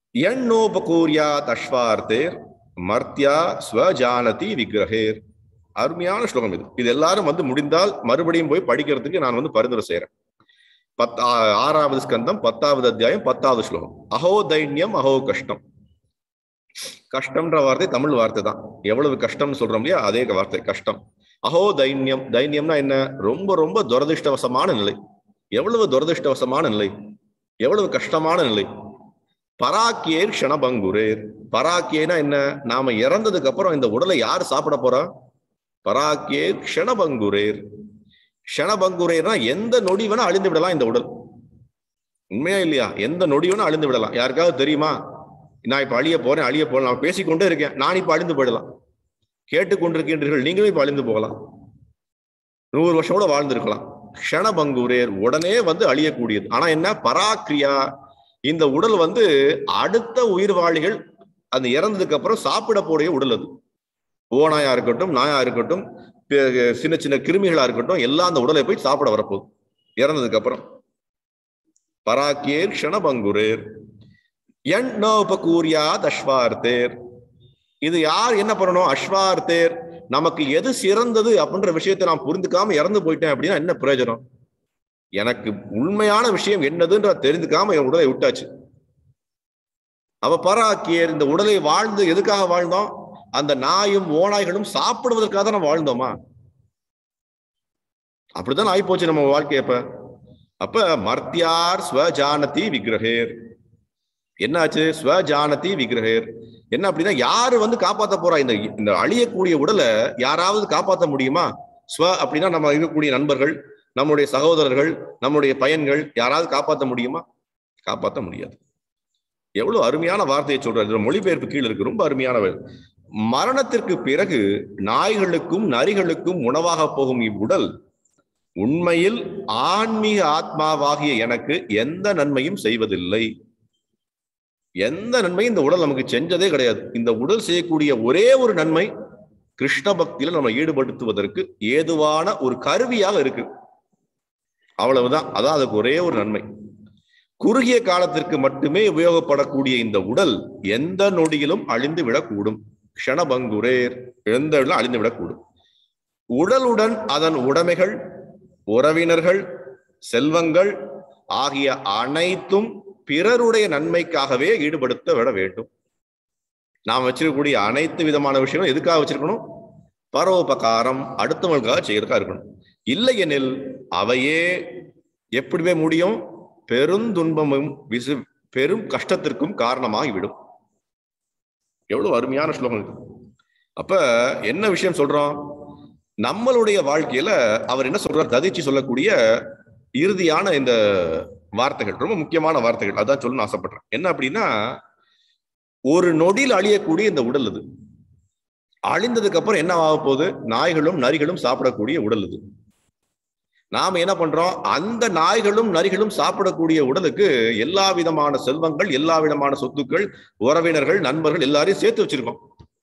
எண்ணோபகூர்யாத் அஸ்வார்த்தேர் மர்த்தியா ஸ்வஜானதி விக்கிரகேர் அருமையான ஸ்லோகம் இது இது எல்லாரும் வந்து முடிந்தால் மறுபடியும் போய் படிக்கிறதுக்கு நான் வந்து பரிந்துரை செய்யறேன் பத் ஆ- ஆறாவது ஸ்கந்தம் பத்தாவது அத்தியாயம் பத்தாவது ஸ்லோகம் அஹோ தைன்யம் அஹோ கஷ்டம் கஷ்டம்ன்ற வார்த்தை தமிழ் வார்த்தை தான் எவ்வளவு கஷ்டம்னு சொல்றோம் இல்லையா அதே வார்த்தை கஷ்டம் அஹோ தைன்யம் தைன்யம்னா என்ன ரொம்ப ரொம்ப துரதிருஷ்டவசமான நிலை எவ்வளவு துரதிருஷ்டவசமான நிலை எவ்வளவு கஷ்டமான நிலை பராக்கியேர் க்ஷணபங்குரேர் பராக்கியேனா என்ன நாம இறந்ததுக்கு அப்புறம் இந்த உடலை யார் சாப்பிட போறா பராக்கியேர் க்ஷணபங்குரேர் க்ஷணபங்குரேர்னா எந்த நொடி வேணா அழிந்து விடலாம் இந்த உடல் உண்மையா இல்லையா எந்த நொடி வேணா அழிந்து விடலாம் யாருக்காவது தெரியுமா நான் இப்ப அழிய போறேன் அழிய போறேன் நான் பேசிக்கொண்டே இருக்கேன் நான் இப்ப அழிந்து போயிடலாம் கேட்டுக்கொண்டிருக்கின்றீர்கள் நீங்களும் இப்ப அழிந்து போகலாம் நூறு வருஷம் கூட வாழ்ந்திருக்கலாம் க்ஷணபங்குரேர் உடனே வந்து அழியக்கூடியது ஆனா என்ன பராக்கிரியா இந்த உடல் வந்து அடுத்த உயிர்வாழிகள் அந்த இறந்ததுக்கு அப்புறம் சாப்பிட போடைய உடல் அது ஓநாயா இருக்கட்டும் நாயா இருக்கட்டும் பே- சின்ன சின்ன கிருமிகளா இருக்கட்டும் எல்லாம் அந்த உடலை போய் சாப்பிட வரப்போகுது இறந்ததுக்கு அப்புறம் பராக்கியேர் க்ஷணபங்குரேர் என் நோபகூரியாத் அஸ்வார்த்தேர் இது யார் என்ன பண்ணணும் அஸ்வார்த்தேர் நமக்கு எது சிறந்தது அப்படின்ற விஷயத்தை நான் புரிந்துக்காம இறந்து போயிட்டேன் அப்படின்னா என்ன பிரயோஜனம் எனக்கு உண்மையான விஷயம் என்னதுன்ற தெரிந்துக்காம என் உடலை விட்டாச்சு அவ பராக்கியர் இந்த உடலை வாழ்ந்து எதுக்காக வாழ்ந்தோம் அந்த நாயும் ஓநாய்களும் சாப்பிடுவதற்காக தான் நம்ம வாழ்ந்தோமா அப்படித்தான் ஆயிப்போச்சு நம்ம வாழ்க்கை அப்ப அப்ப மர்த்தியார் ஸ்வஜானதி விக்கிரகேர் என்னாச்சு ஸ்வஜானதி விக்கிரகேர் என்ன அப்படின்னா யாரு வந்து காப்பாத்த போறா இந்த இந்த அழியக்கூடிய உடலை யாராவது காப்பாத்த முடியுமா ஸ்வ அப்படின்னா நம்ம இருக்கக்கூடிய நண்பர்கள் நம்முடைய சகோதரர்கள் நம்முடைய பையன்கள் யாராவது காப்பாத்த முடியுமா காப்பாத்த முடியாது எவ்வளவு அருமையான வார்த்தையை சொல்றாரு இதுல மொழிபெயர்ப்பு கீழே இருக்கு ரொம்ப அருமையான வே- மரணத்திற்கு பிறகு நாய்களுக்கும் நரிகளுக்கும் உணவாக போகும் இவ்வுடல் உண்மையில் ஆன்மீக ஆத்மாவாகிய எனக்கு எந்த நன்மையும் செய்வதில்லை எந்த நன்மையும் இந்த உடல் நமக்கு செஞ்சதே கிடையாது இந்த உடல் செய்யக்கூடிய ஒரே ஒரு நன்மை கிருஷ்ண பக்தியில நம்ம ஈடுபடுத்துவதற்கு ஏதுவான ஒரு கருவியாக இருக்கு அவ்வளவுதான் அதான் அதுக்கு ஒரே ஒரு நன்மை குறுகிய காலத்திற்கு மட்டுமே உபயோகப்படக்கூடிய இந்த உடல் எந்த நொடியிலும் அழிந்து விடக்கூடும் க்ஷணபங்குரேர் எந்த இடலும் அழிந்து விடக்கூடும் உடலுடன் அதன் உடைமைகள் உறவினர்கள் செல்வங்கள் ஆகிய அனைத்தும் பிறருடைய நன்மைக்காகவே ஈடுபடுத்த விட வேண்டும் நாம் வச்சிருக்கக்கூடிய அனைத்து விதமான விஷயங்களும் எதுக்காக வச்சிருக்கணும் பரோபகாரம் அடுத்தவங்களுக்காக செய்யறதுக்காக இருக்கணும் இல்லை எனில் அவையே எப்படிவே முடியும் பெருந்துன்பமும் விசு பெரும் கஷ்டத்திற்கும் காரணமாகிவிடும் எவ்வளவு அருமையான ஸ்லோகம் இது அப்ப என்ன விஷயம் சொல்றோம் நம்மளுடைய வாழ்க்கையில அவர் என்ன சொல்றார் ததிச்சு சொல்லக்கூடிய இறுதியான இந்த வார்த்தைகள் ரொம்ப முக்கியமான வார்த்தைகள் அதான் சொல்லணும்னு ஆசைப்படுறேன் என்ன அப்படின்னா ஒரு நொடியில் அழியக்கூடிய இந்த உடல் இது அழிந்ததுக்கு அப்புறம் என்ன ஆக போகுது நாய்களும் நரிகளும் சாப்பிடக்கூடிய உடல் இது நாம என்ன பண்றோம் அந்த நாய்களும் நரிகளும் சாப்பிடக்கூடிய உடலுக்கு எல்லா விதமான செல்வங்கள் எல்லா விதமான சொத்துக்கள் உறவினர்கள் நண்பர்கள் எல்லாரையும் சேர்த்து வச்சிருக்கோம்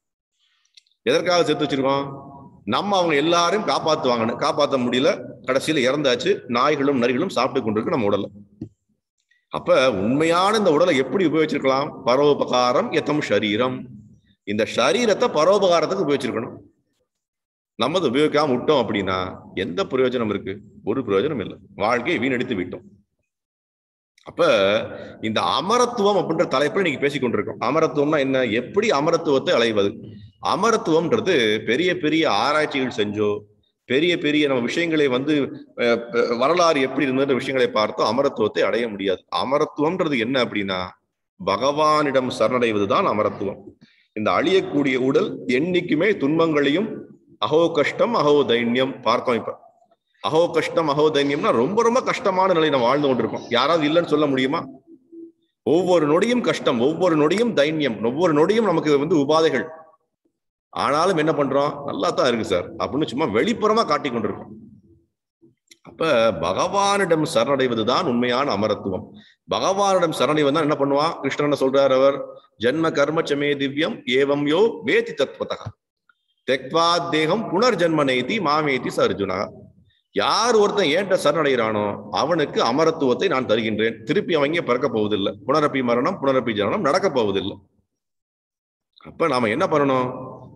எதற்காக சேர்த்து வச்சிருக்கோம் நம்ம அவங்க எல்லாரையும் காப்பாத்துவாங்கன்னு காப்பாற்ற முடியல கடைசியில இறந்தாச்சு நாய்களும் நரிகளும் சாப்பிட்டு கொண்டிருக்கு நம்ம உடலை அப்ப உண்மையான இந்த உடலை எப்படி உபயோகிச்சிருக்கலாம் பரோபகாரம் எத்தம் சரீரம் இந்த சரீரத்தை பரோபகாரத்துக்கு உபயோகிச்சிருக்கணும் நம்ம அதை உபயோகிக்காம விட்டோம் அப்படின்னா எந்த பிரயோஜனம் இருக்கு ஒரு பிரயோஜனம் இல்லை வாழ்க்கையை வீணடித்து விட்டோம் அப்ப இந்த அமரத்துவம் அப்படின்ற தலைப்பில் நீங்க பேசிக் கொண்டிருக்கோம் அமரத்துவம்னா என்ன எப்படி அமரத்துவத்தை அலைவது அமரத்துவம்ன்றது பெரிய பெரிய ஆராய்ச்சிகள் செஞ்சோ பெரிய பெரிய நம்ம விஷயங்களை வந்து அஹ், அஹ், வரலாறு எப்படி இருந்தது விஷயங்களை பார்த்தோ அமரத்துவத்தை அடைய முடியாது அமரத்துவம்ன்றது என்ன அப்படின்னா பகவானிடம் சரணடைவதுதான் அமரத்துவம் இந்த அழியக்கூடிய உடல் என்னைக்குமே துன்பங்களையும் அகோ கஷ்டம் அகோ தைன்யம் பார்த்தோம் இப்ப அகோ கஷ்டம் அகோ தைன்யம்னா ரொம்ப ரொம்ப கஷ்டமான நிலை நம்ம வாழ்ந்து கொண்டிருக்கோம் யாராவது இல்லைன்னு சொல்ல முடியுமா ஒவ்வொரு நொடியும் கஷ்டம் ஒவ்வொரு நொடியும் தைன்யம் ஒவ்வொரு நொடியும் நமக்கு வந்து உபாதைகள் ஆனாலும் என்ன பண்றோம் நல்லா தான் இருக்கு சார் அப்படின்னு சும்மா வெளிப்புறமா காட்டி கொண்டிருக்கோம் அப்ப பகவானிடம் சரணடைவதுதான் உண்மையான அமரத்துவம் பகவானிடம் சரணடைவதுதான் என்ன பண்ணுவான் கிருஷ்ணன் சொல்றார் அவர் ஜன்ம கர்ம சமே திவ்யம் ஏவம் யோ வேதி தத்வதா தெக்வா தேகம் புனர்ஜன்ம நெய்தி மாமேதி ச அர்ஜுனா யார் ஒருத்தன் ஏன்ட்ட சரணடைகிறானோ அவனுக்கு அமரத்துவத்தை நான் தருகின்றேன் திருப்பி அவங்க பிறக்க போவதில்லை புனரப்பி மரணம் புனரப்பி ஜனனம் நடக்க போவதில்லை அப்ப நாம என்ன பண்ணணும்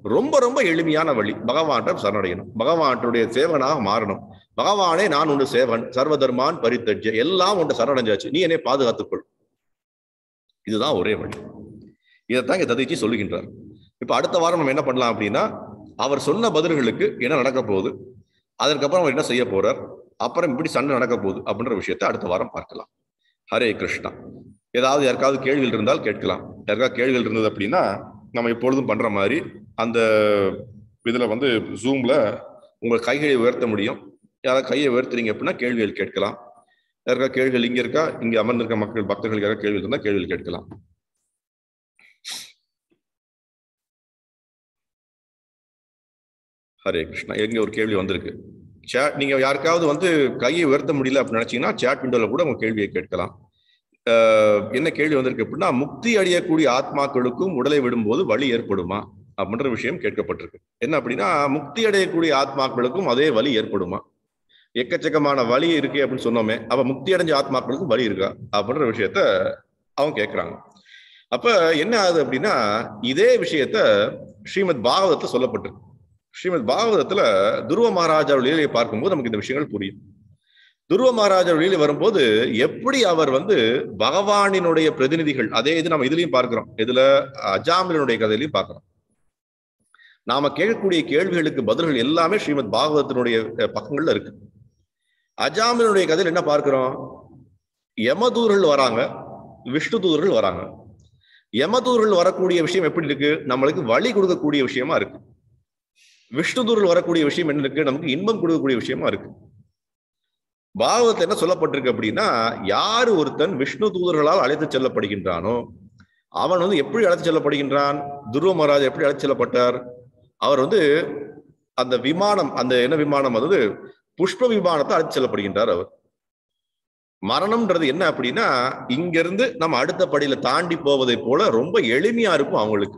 ரொம்ப ரொம்ப எளிமையான வழி பகவான்கிட்ட சரணடையணும் பகவானுடைய சேவனாக மாறணும் பகவானே நான் உண்டு சேவன் சர்வதர்மான் பரித்தஜ எல்லாம் உண்டு சரணடைஞ்சாச்சு நீ என்னை பாதுகாத்துக்கொள் இதுதான் ஒரே வழி இதைத்தான் இங்க ததிச்சு சொல்லுகின்றார் இப்ப அடுத்த வாரம் நம்ம என்ன பண்ணலாம் அப்படின்னா அவர் சொன்ன பதில்களுக்கு என்ன நடக்க போகுது அதற்கப்புறம் அவர் என்ன செய்ய போறார் அப்புறம் இப்படி சண்டை நடக்க போகுது அப்படின்ற விஷயத்தை அடுத்த வாரம் பார்க்கலாம் ஹரே கிருஷ்ணா ஏதாவது யாருக்காவது கேள்விகள் இருந்தால் கேட்கலாம் யாருக்காவது கேள்விகள் இருந்தது அப்படின்னா நம்ம எப்பொழுதும் பண்ற மாதிரி அந்த இதுல வந்து ஜூம்ல உங்க கைகளை உயர்த்த முடியும் யாராவது கையை உயர்த்துறீங்க அப்படின்னா கேள்விகள் கேட்கலாம் யாருக்கா கேள்விகள் இங்க இருக்கா இங்க அமர்ந்திருக்க மக்கள் பக்தர்களுக்கு யாராவது கேள்வி இருந்தால் கேள்விகள் கேட்கலாம் ஹரே கிருஷ்ணா எங்க ஒரு கேள்வி வந்திருக்கு சேட் நீங்க யாருக்காவது வந்து கையை உயர்த்த முடியல அப்படின்னு நினைச்சீங்கன்னா சேட் விண்டோல கூட உங்க கேள்வியை கேட்கலாம் ஆஹ் என்ன கேள்வி வந்திருக்கு அப்படின்னா முக்தி அடையக்கூடிய ஆத்மாக்களுக்கும் உடலை விடும்போது வலி ஏற்படுமா அப்படின்ற விஷயம் கேட்கப்பட்டிருக்கு என்ன அப்படின்னா முக்தி அடையக்கூடிய ஆத்மாக்களுக்கும் அதே வலி ஏற்படுமா எக்கச்சக்கமான வலி இருக்கு அப்படின்னு சொன்னோமே அப்ப முக்தி அடைஞ்ச ஆத்மாக்களுக்கும் வலி இருக்கா அப்படின்ற விஷயத்த அவங்க கேட்கிறாங்க அப்ப என்ன ஆகுது அப்படின்னா இதே விஷயத்த ஸ்ரீமத் பாகவதத்துல சொல்லப்பட்டிருக்கு ஸ்ரீமத் பாகவதத்துல துருவ மகாராஜா லீலையை பார்க்கும்போது நமக்கு இந்த விஷயங்கள் புரியும் துருவ மகாராஜா லீலை வரும்போது எப்படி அவர் வந்து பகவானினுடைய பிரதிநிதிகள் அதே இது நம்ம இதுலயும் பார்க்கிறோம் இதுல அஜாமிலனுடைய கதையிலையும் பார்க்கிறோம் நாம கேட்கக்கூடிய கேள்விகளுக்கு பதில்கள் எல்லாமே ஸ்ரீமத் பாகவதத்தினுடைய பக்கங்கள்ல இருக்கு அஜாமிலனுடைய கதையில் என்ன பார்க்கிறோம் யமதூர்கள் வராங்க விஷ்ணு தூதர்கள் வராங்க யமதூர்கள் வரக்கூடிய விஷயம் எப்படி இருக்கு நம்மளுக்கு வழி கொடுக்கக்கூடிய விஷயமா இருக்கு விஷ்ணு தூதர்கள் வரக்கூடிய விஷயம் என்ன இருக்கு நமக்கு இன்பம் கொடுக்கக்கூடிய விஷயமா இருக்கு பாகவத்தில் என்ன சொல்லப்பட்டிருக்கு அப்படின்னா யாரு ஒருத்தன் விஷ்ணு தூதர்களால் அழைத்து செல்லப்படுகின்றானோ அவன் வந்து எப்படி அழைத்து செல்லப்படுகின்றான் துருவ மகாராஜ் எப்படி அழைத்து செல்லப்பட்டார் அவர் வந்து அந்த விமானம் அந்த என்ன விமானம் அதாவது புஷ்ப விமானத்தை அழைத்து செல்லப்படுகின்றார் அவர் மரணம்ன்றது என்ன அப்படின்னா இங்க இருந்து நம்ம அடுத்த படியில தாண்டி போவதை போல ரொம்ப எளிமையா இருக்கும் அவங்களுக்கு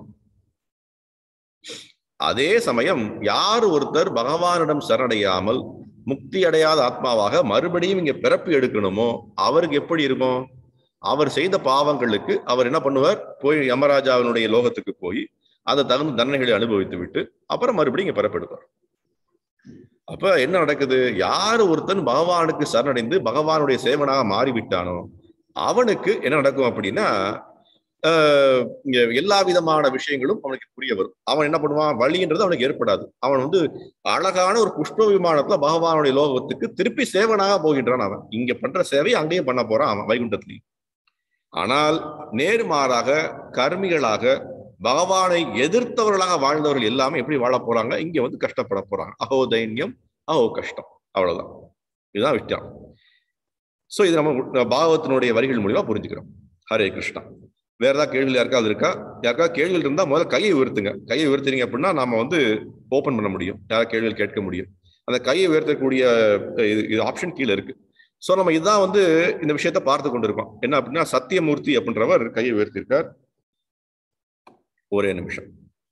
அதே சமயம் யார் ஒருத்தர் பகவானிடம் சரணடையாமல் முக்தி அடையாத ஆத்மாவாக மறுபடியும் இங்க பிறப்பு எடுக்கணுமோ அவருக்கு எப்படி இருக்கும் அவர் செய்த பாவங்களுக்கு அவர் என்ன பண்ணுவார் போய் யமராஜாவினுடைய லோகத்துக்கு போய் அந்த தகுந்த தண்டனைகளை அனுபவித்து விட்டு அப்புறம் மறுபடியும் இங்க பிறப்பெடுப்பார் அப்ப என்ன நடக்குது யார் ஒருத்தன் பகவானுக்கு சரணடைந்து பகவானுடைய சேவனாக மாறிவிட்டானோ அவனுக்கு என்ன நடக்கும் அப்படின்னா இங்க எல்லா விதமான விஷயங்களும் அவனுக்கு புரிய வரும் அவன் என்ன பண்ணுவான் வழின்றது அவனுக்கு ஏற்படாது அவன் வந்து அழகான ஒரு புஷ்ப விமானத்துல பகவானுடைய லோகத்துக்கு திருப்பி சேவனாக போகின்றான் அவன் இங்க பண்ற சேவை அங்கேயும் பண்ண போறான் அவன் வைகுண்டத்திலையும் ஆனால் நேர்மாறாக கர்மிகளாக பகவானை எதிர்த்தவர்களாக வாழ்ந்தவர்கள் எல்லாமே எப்படி வாழ போறாங்க இங்க வந்து கஷ்டப்பட போறாங்க அஹோ தைன்யம் அஹோ கஷ்டம் அவ்வளவுதான் இதுதான் விஷயம் சோ இது நம்ம பாகவத்தினுடைய வரிகள் மூலியமா புரிஞ்சுக்கிறோம் ஹரே கிருஷ்ணா வேற ஏதாவது கேள்விகள் யாருக்காவது இருக்கா யாருக்காவது கேள்விகள் இருந்தா முதல்ல கையை உயர்த்துங்க கையை உயர்த்தினீங்க அப்படின்னா நாம வந்து ஓபன் பண்ண முடியும் யாராவது கேள்விகள் கேட்க முடியும் அந்த கையை உயர்த்தக்கூடிய இது இது ஆப்ஷன் கீழே இருக்கு ஸோ நம்ம இதுதான் வந்து இந்த விஷயத்த பார்த்து கொண்டிருக்கோம் என்ன அப்படின்னா சத்தியமூர்த்தி அப்படின்றவர் கையை உயர்த்திருக்கார் ஒரே நிமிஷம்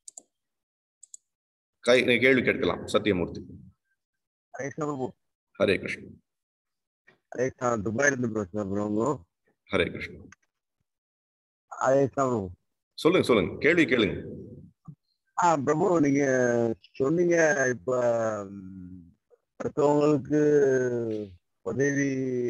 கை கேள்வி கேட்கலாம் சத்தியமூர்த்தி ஹரே கிருஷ்ணா துபாயில இருந்து பேசுறேன் ப்ரோ ஹரே கிருஷ்ணா அதே ப்ரோ சொல்லுங்க சொல்லுங்க கேள்வி கேளுங்க ஆ பிரபு நீங்க சொன்னீங்க இப்ப அடுத்தவங்களுக்கு உதவி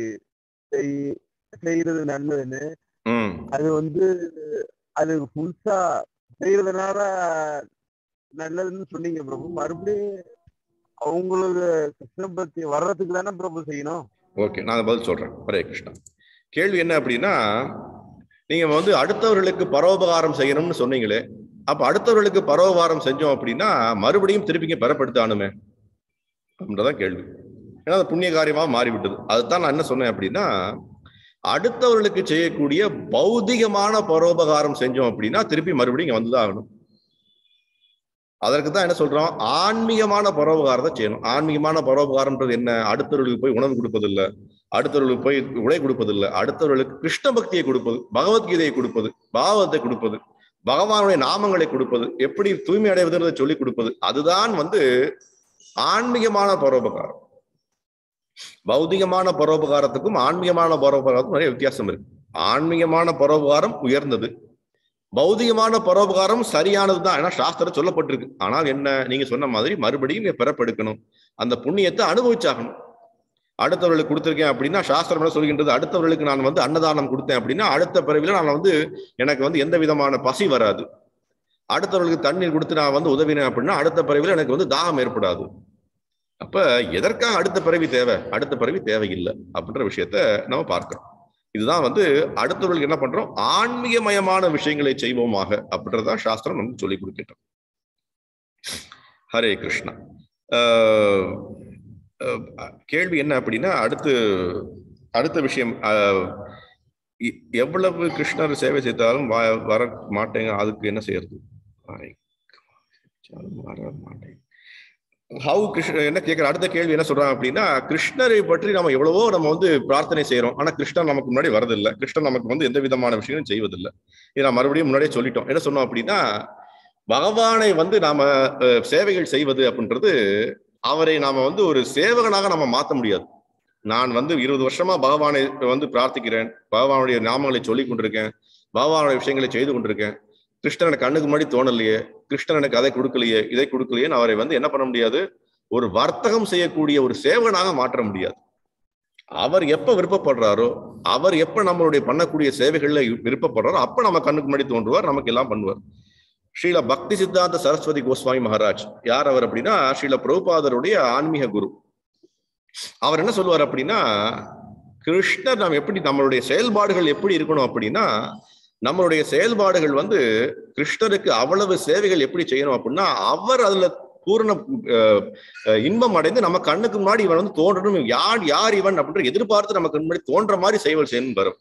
செய்யறது நல்லதுன்னு அது வந்து அது புதுசா செய்யறதுனால நல்லதுன்னு சொன்னீங்க பிரபு மறுபடியும் அவங்களுக்கு கிருஷ்ண பக்தி வர்றதுக்கு தானே பிரபு செய்யணும் ஓகே நான் பதில் சொல்றேன் ஹரே கிருஷ்ணா கேள்வி என்ன அப்படின்னா நீங்க வந்து அடுத்தவர்களுக்கு பரோபகாரம் செய்யணும்னு சொன்னீங்களே அப்ப அடுத்தவர்களுக்கு பரோபகாரம் செஞ்சோம் அப்படின்னா மறுபடியும் திருப்பிங்க பெறப்படுத்தானுமே அப்படின்றதான் கேள்வி ஏன்னா அது புண்ணிய காரியமா மாறிவிட்டது அதுதான் நான் என்ன சொன்னேன் அப்படின்னா அடுத்தவர்களுக்கு செய்யக்கூடிய பௌதிகமான பரோபகாரம் செஞ்சோம் அப்படின்னா திருப்பி மறுபடியும் இங்க வந்துதான் ஆகணும் அதற்கு தான் என்ன சொல்றோம் ஆன்மீகமான பரோபகாரத்தை செய்யணும் ஆன்மீகமான பரோபகாரம்ன்றது என்ன அடுத்தவர்களுக்கு போய் உணவு கொடுப்பது இல்லை அடுத்தவர்களுக்கு போய் உடை கொடுப்பது இல்லை அடுத்தவர்களுக்கு கிருஷ்ண பக்தியை கொடுப்பது பகவத்கீதையை கொடுப்பது பாவத்தை கொடுப்பது பகவானுடைய நாமங்களை கொடுப்பது எப்படி தூய்மை அடைவதுன்றதை சொல்லிக் கொடுப்பது அதுதான் வந்து ஆன்மீகமான பரோபகாரம் பௌதிகமான பரோபகாரத்துக்கும் ஆன்மீகமான பரோபகாரத்துக்கும் நிறைய வித்தியாசம் இருக்கு ஆன்மீகமான பரோபகாரம் உயர்ந்தது பௌதிகமான பரோபகாரம் சரியானதுதான் ஏன்னா சாஸ்திரம் சொல்லப்பட்டிருக்கு ஆனால் என்ன நீங்க சொன்ன மாதிரி மறுபடியும் இங்க பிறப்பெடுக்கணும் அந்த புண்ணியத்தை அனுபவிச்சாகணும் அடுத்தவர்களுக்கு கொடுத்திருக்கேன் அப்படின்னா சாஸ்திரம் என்ன சொல்கின்றது அடுத்தவர்களுக்கு நான் வந்து அன்னதானம் கொடுத்தேன் அப்படின்னா அடுத்த பிறவில நான் வந்து எனக்கு வந்து எந்த விதமான பசி வராது அடுத்தவர்களுக்கு தண்ணீர் கொடுத்து நான் வந்து உதவினேன் அப்படின்னா அடுத்த பிறவில எனக்கு வந்து தாகம் ஏற்படாது அப்ப எதற்காக அடுத்த பிறவி தேவை அடுத்த பிறவி தேவையில்லை அப்படின்ற விஷயத்த நம்ம பார்க்கிறோம் இதுதான் வந்து அடுத்தவர்களுக்கு என்ன பண்றோம் ஆன்மீகமயமான விஷயங்களை செய்வோமாக அப்படின்றதான் சாஸ்திரம் நமக்கு சொல்லி கொடுக்கிட்டோம் ஹரே கிருஷ்ணா ஆஹ் ஆஹ் கேள்வி என்ன அப்படின்னா அடுத்து அடுத்த விஷயம் ஆஹ் எ- எவ்வளவு கிருஷ்ணர் சேவை செய்தாலும் வ- வர மாட்டேங்க அதுக்கு என்ன செய்யறது வரை- வர மாட்டேங்க ஹவு கிருஷ்ண என்ன கேட்கிற அடுத்த கேள்வி என்ன சொல்றாங்க அப்படின்னா கிருஷ்ணரை பற்றி நம்ம எவ்வளவோ நம்ம வந்து பிரார்த்தனை செய்யறோம் ஆனா கிருஷ்ணர் நமக்கு முன்னாடி வரதில்லை கிருஷ்ணர் நமக்கு வந்து எந்த விதமான விஷயங்களும் செய்வதில்லை இதை நான் மறுபடியும் முன்னாடியே சொல்லிட்டோம் என்ன சொன்னோம் அப்படின்னா பகவானை வந்து நாம அஹ், சேவைகள் செய்வது அப்படின்றது அவரை நாம வந்து ஒரு சேவகனாக நம்ம மாத்த முடியாது நான் வந்து இருபது வருஷமா பகவானை வந்து பிரார்த்திக்கிறேன் பகவானுடைய நாமங்களை சொல்லி கொண்டிருக்கேன் பகவானுடைய விஷயங்களை செய்து கொண்டிருக்கேன் கிருஷ்ணன் எனக்கு கண்ணுக்கு முன்னாடி தோணலையே கிருஷ்ணன் எனக்கு அதை கொடுக்கலையே இதை கொடுக்கலையேன்னு அவரை வந்து என்ன பண்ண முடியாது ஒரு வர்த்தகம் செய்யக்கூடிய ஒரு சேவகனாக மாற்ற முடியாது அவர் எப்ப விருப்பப்படுறாரோ அவர் எப்ப நம்மளுடைய பண்ணக்கூடிய சேவைகள்ல விருப்பப்படுறாரோ அப்ப நம்ம கண்ணுக்கு முன்னாடி தோன்றுவார் நமக்கு எல்லாம் பண்ணுவார் ஸ்ரீல பக்தி சித்தாந்த சரஸ்வதி கோஸ்வாமி மகாராஜ் யார் அவர் அப்படின்னா ஸ்ரீல பிரபுபாதருடைய ஆன்மீக குரு அவர் என்ன சொல்லுவார் அப்படின்னா கிருஷ்ணர் நாம் எப்படி நம்மளுடைய செயல்பாடுகள் எப்படி இருக்கணும் அப்படின்னா நம்மளுடைய செயல்பாடுகள் வந்து கிருஷ்ணருக்கு அவ்வளவு சேவைகள் எப்படி செய்யணும் அப்படின்னா அவர் அதுல பூரண அஹ், அஹ், இன்பம் அடைந்து நம்ம கண்ணுக்கு முன்னாடி இவன் வந்து தோன்றணும் யார் யார் இவன் அப்படின்ற எதிர்பார்த்து நமக்கு முன்னாடி தோன்ற மாதிரி செய்வல் செய்யணும் வரும்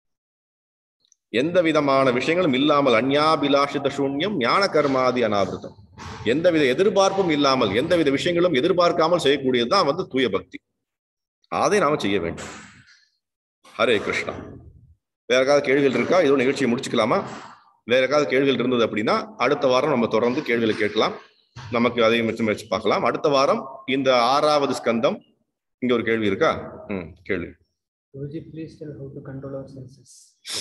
எந்த விதமான விஷயங்களும் இல்லாமல் அந்யாபிலாஷித சூன்யம் ஞான கர்மாதி அனாவிருத்தம் எந்தவித எதிர்பார்ப்பும் இல்லாமல் எந்தவித விஷயங்களும் எதிர்பார்க்காமல் செய்யக்கூடியதுதான் வந்து தூய பக்தி அதை நாம செய்ய வேண்டும் ஹரே கிருஷ்ணா வேற ஏதாவது கேள்விகள் இருக்கா இதோ நிகழ்ச்சியை முடிச்சுக்கலாமா வேற ஏதாவது கேள்விகள் இருந்தது அப்படின்னா அடுத்த வாரம் நம்ம தொடர்ந்து கேள்விகளை கேட்கலாம் நமக்கு அதையும் வச்சு வச்சு பார்க்கலாம் அடுத்த வாரம் இந்த ஆறாவது ஸ்கந்தம் இங்க ஒரு கேள்வி இருக்கா ம் கேள்வி Guruji, please tell how to control our senses.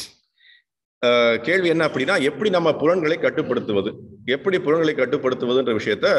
அஹ் கேள்வி என்ன அப்படின்னா எப்படி நம்ம புலன்களை கட்டுப்படுத்துவது எப்படி புலன்களை கட்டுப்படுத்துவதுன்ற விஷயத்த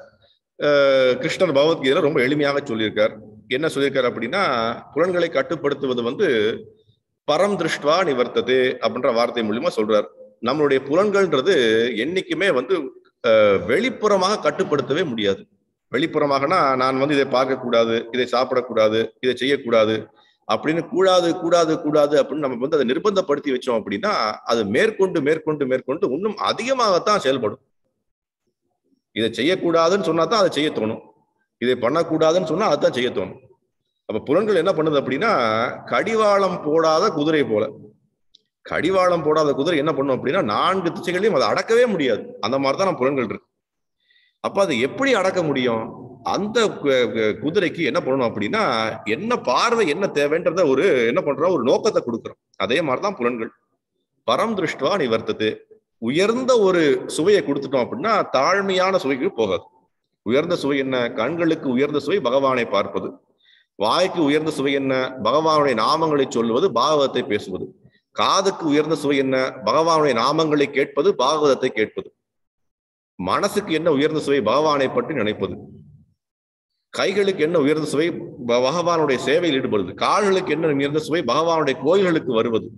அஹ் கிருஷ்ணர் பகவத்கீதையில ரொம்ப எளிமையாக சொல்லியிருக்கார் என்ன சொல்லியிருக்கார் அப்படின்னா புலன்களை கட்டுப்படுத்துவது வந்து பரம் திருஷ்டுவா நிவர்த்தது அப்படின்ற வார்த்தை மூலியமா சொல்றார் நம்மளுடைய புலன்கள்ன்றது என்னைக்குமே வந்து அஹ், வெளிப்புறமாக கட்டுப்படுத்தவே முடியாது வெளிப்புறமாகனா நான் வந்து இதை பார்க்கக்கூடாது இதை சாப்பிடக்கூடாது இதை செய்யக்கூடாது அப்படின்னு கூடாது கூடாது கூடாது அப்படின்னு நம்ம வந்து அதை நிர்பந்தப்படுத்தி வச்சோம் அப்படின்னா அது மேற்கொண்டு மேற்கொண்டு மேற்கொண்டு இன்னும் அதிகமாகத்தான் செயல்படும் இதை செய்யக்கூடாதுன்னு சொன்னா தான் அதை செய்ய தோணும் இதை பண்ணக்கூடாதுன்னு சொன்னா அதான் செய்ய தோணும் அப்ப புலன்கள் என்ன பண்ணுது அப்படின்னா கடிவாளம் போடாத குதிரை போல கடிவாளம் போடாத குதிரை என்ன பண்ணும் அப்படின்னா நான்கு திசைகளையும் அதை அடக்கவே முடியாது அந்த மாதிரி தான் நம்ம புலன்கள் இருக்கு அப்ப அதை எப்படி அடக்க முடியும் அந்த கு- கு- குதிரைக்கு என்ன பண்ணணும் அப்படின்னா என்ன பார்வை என்ன தேவைன்றத ஒரு என்ன பண்றோம் ஒரு நோக்கத்தை கொடுக்குறோம் அதே மாதிரிதான் புலன்கள் பரம் திருஷ்டுவா நிவர்த்தது உயர்ந்த ஒரு சுவையை கொடுத்துட்டோம் அப்படின்னா தாழ்மையான சுவைக்கு போகாது உயர்ந்த சுவை என்ன கண்களுக்கு உயர்ந்த சுவை பகவானை பார்ப்பது வாய்க்கு உயர்ந்த சுவை என்ன பகவானுடைய நாமங்களை சொல்லுவது பாகவதத்தை பேசுவது காதுக்கு உயர்ந்த சுவை என்ன பகவானுடைய நாமங்களை கேட்பது பாகவதத்தை கேட்பது மனசுக்கு என்ன உயர்ந்த சுவை பகவானை பற்றி நினைப்பது கைகளுக்கு என்ன உயர்ந்த சுவை ப- பகவானுடைய சேவையில் ஈடுபடுவது கால்களுக்கு என்ன உயர்ந்த சுவை பகவானுடைய கோயில்களுக்கு வருவது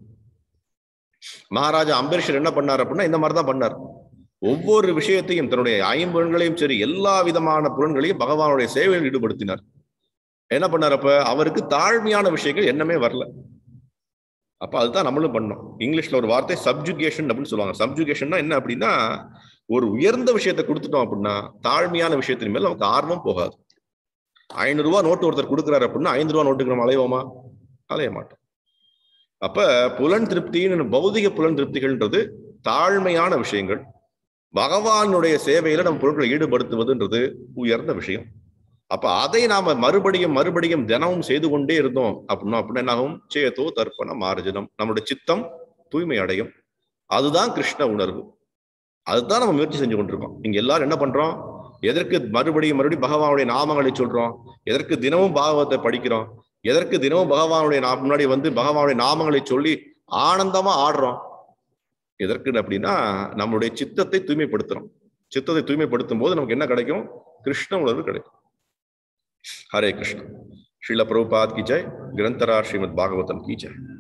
மகாராஜா அம்பரீஷர் என்ன பண்ணார் அப்படின்னா இந்த மாதிரி தான் பண்ணார் ஒவ்வொரு விஷயத்தையும் தன்னுடைய ஐம்புலன்களையும் சரி எல்லா விதமான புலன்களையும் பகவானுடைய சேவையில் ஈடுபடுத்தினார் என்ன பண்ணார் அப்ப அவருக்கு தாழ்மையான விஷயங்கள் என்னமே வரல அப்ப அதுதான் நம்மளும் பண்ணோம் இங்கிலீஷ்ல ஒரு வார்த்தை சப்ஜுகேஷன் அப்படின்னு சொல்லுவாங்க சப்ஜுகேஷன்னா என்ன அப்படின்னா ஒரு உயர்ந்த விஷயத்தை கொடுத்துட்டோம் அப்படின்னா தாழ்மையான விஷயத்தின் மேல நமக்கு ஆர்வம் போகாது ஐநூறு ரூபா நோட்டு ஒருத்தர் கொடுக்குறாரு அப்படின்னா ஐந்து ரூபா நோட்டுக்கு நம்ம அலைவோமா அலைய மாட்டோம் அப்ப புலன் திருப்தின்னு பௌதிக புலன் திருப்திகள்ன்றது தாழ்மையான விஷயங்கள் பகவானுடைய சேவையில நம்ம பொருட்களை ஈடுபடுத்துவதுன்றது உயர்ந்த விஷயம் அப்ப அதை நாம மறுபடியும் மறுபடியும் தினமும் செய்து கொண்டே இருந்தோம் அப்படின்னா அப்படின்னா என்ன ஆகும் சேதோ தர்ப்பண மார்ஜனம் நம்முடைய சித்தம் தூய்மை அடையும் அதுதான் கிருஷ்ண உணர்வு அதுதான் நம்ம முயற்சி செஞ்சு கொண்டிருக்கோம் இங்க எல்லாரும் என்ன பண்றோம் எதற்கு மறுபடியும் மறுபடியும் பகவானுடைய நாமங்களை சொல்றோம் எதற்கு தினமும் பாகவத்தை படிக்கிறோம் எதற்கு தினமும் பகவானுடைய நா- முன்னாடி வந்து பகவானுடைய நாமங்களை சொல்லி ஆனந்தமா ஆடுறோம் எதற்கு அப்படின்னா நம்மளுடைய சித்தத்தை தூய்மைப்படுத்துறோம் சித்தத்தை தூய்மைப்படுத்தும் போது நமக்கு என்ன கிடைக்கும் கிருஷ்ண உணர்வு கிடைக்கும் ஹரே கிருஷ்ணா ஸ்ரீல பிரபுபாத் கி ஜெய் கிரந்தரா ஸ்ரீமத் பாகவதம் கி ஜெய்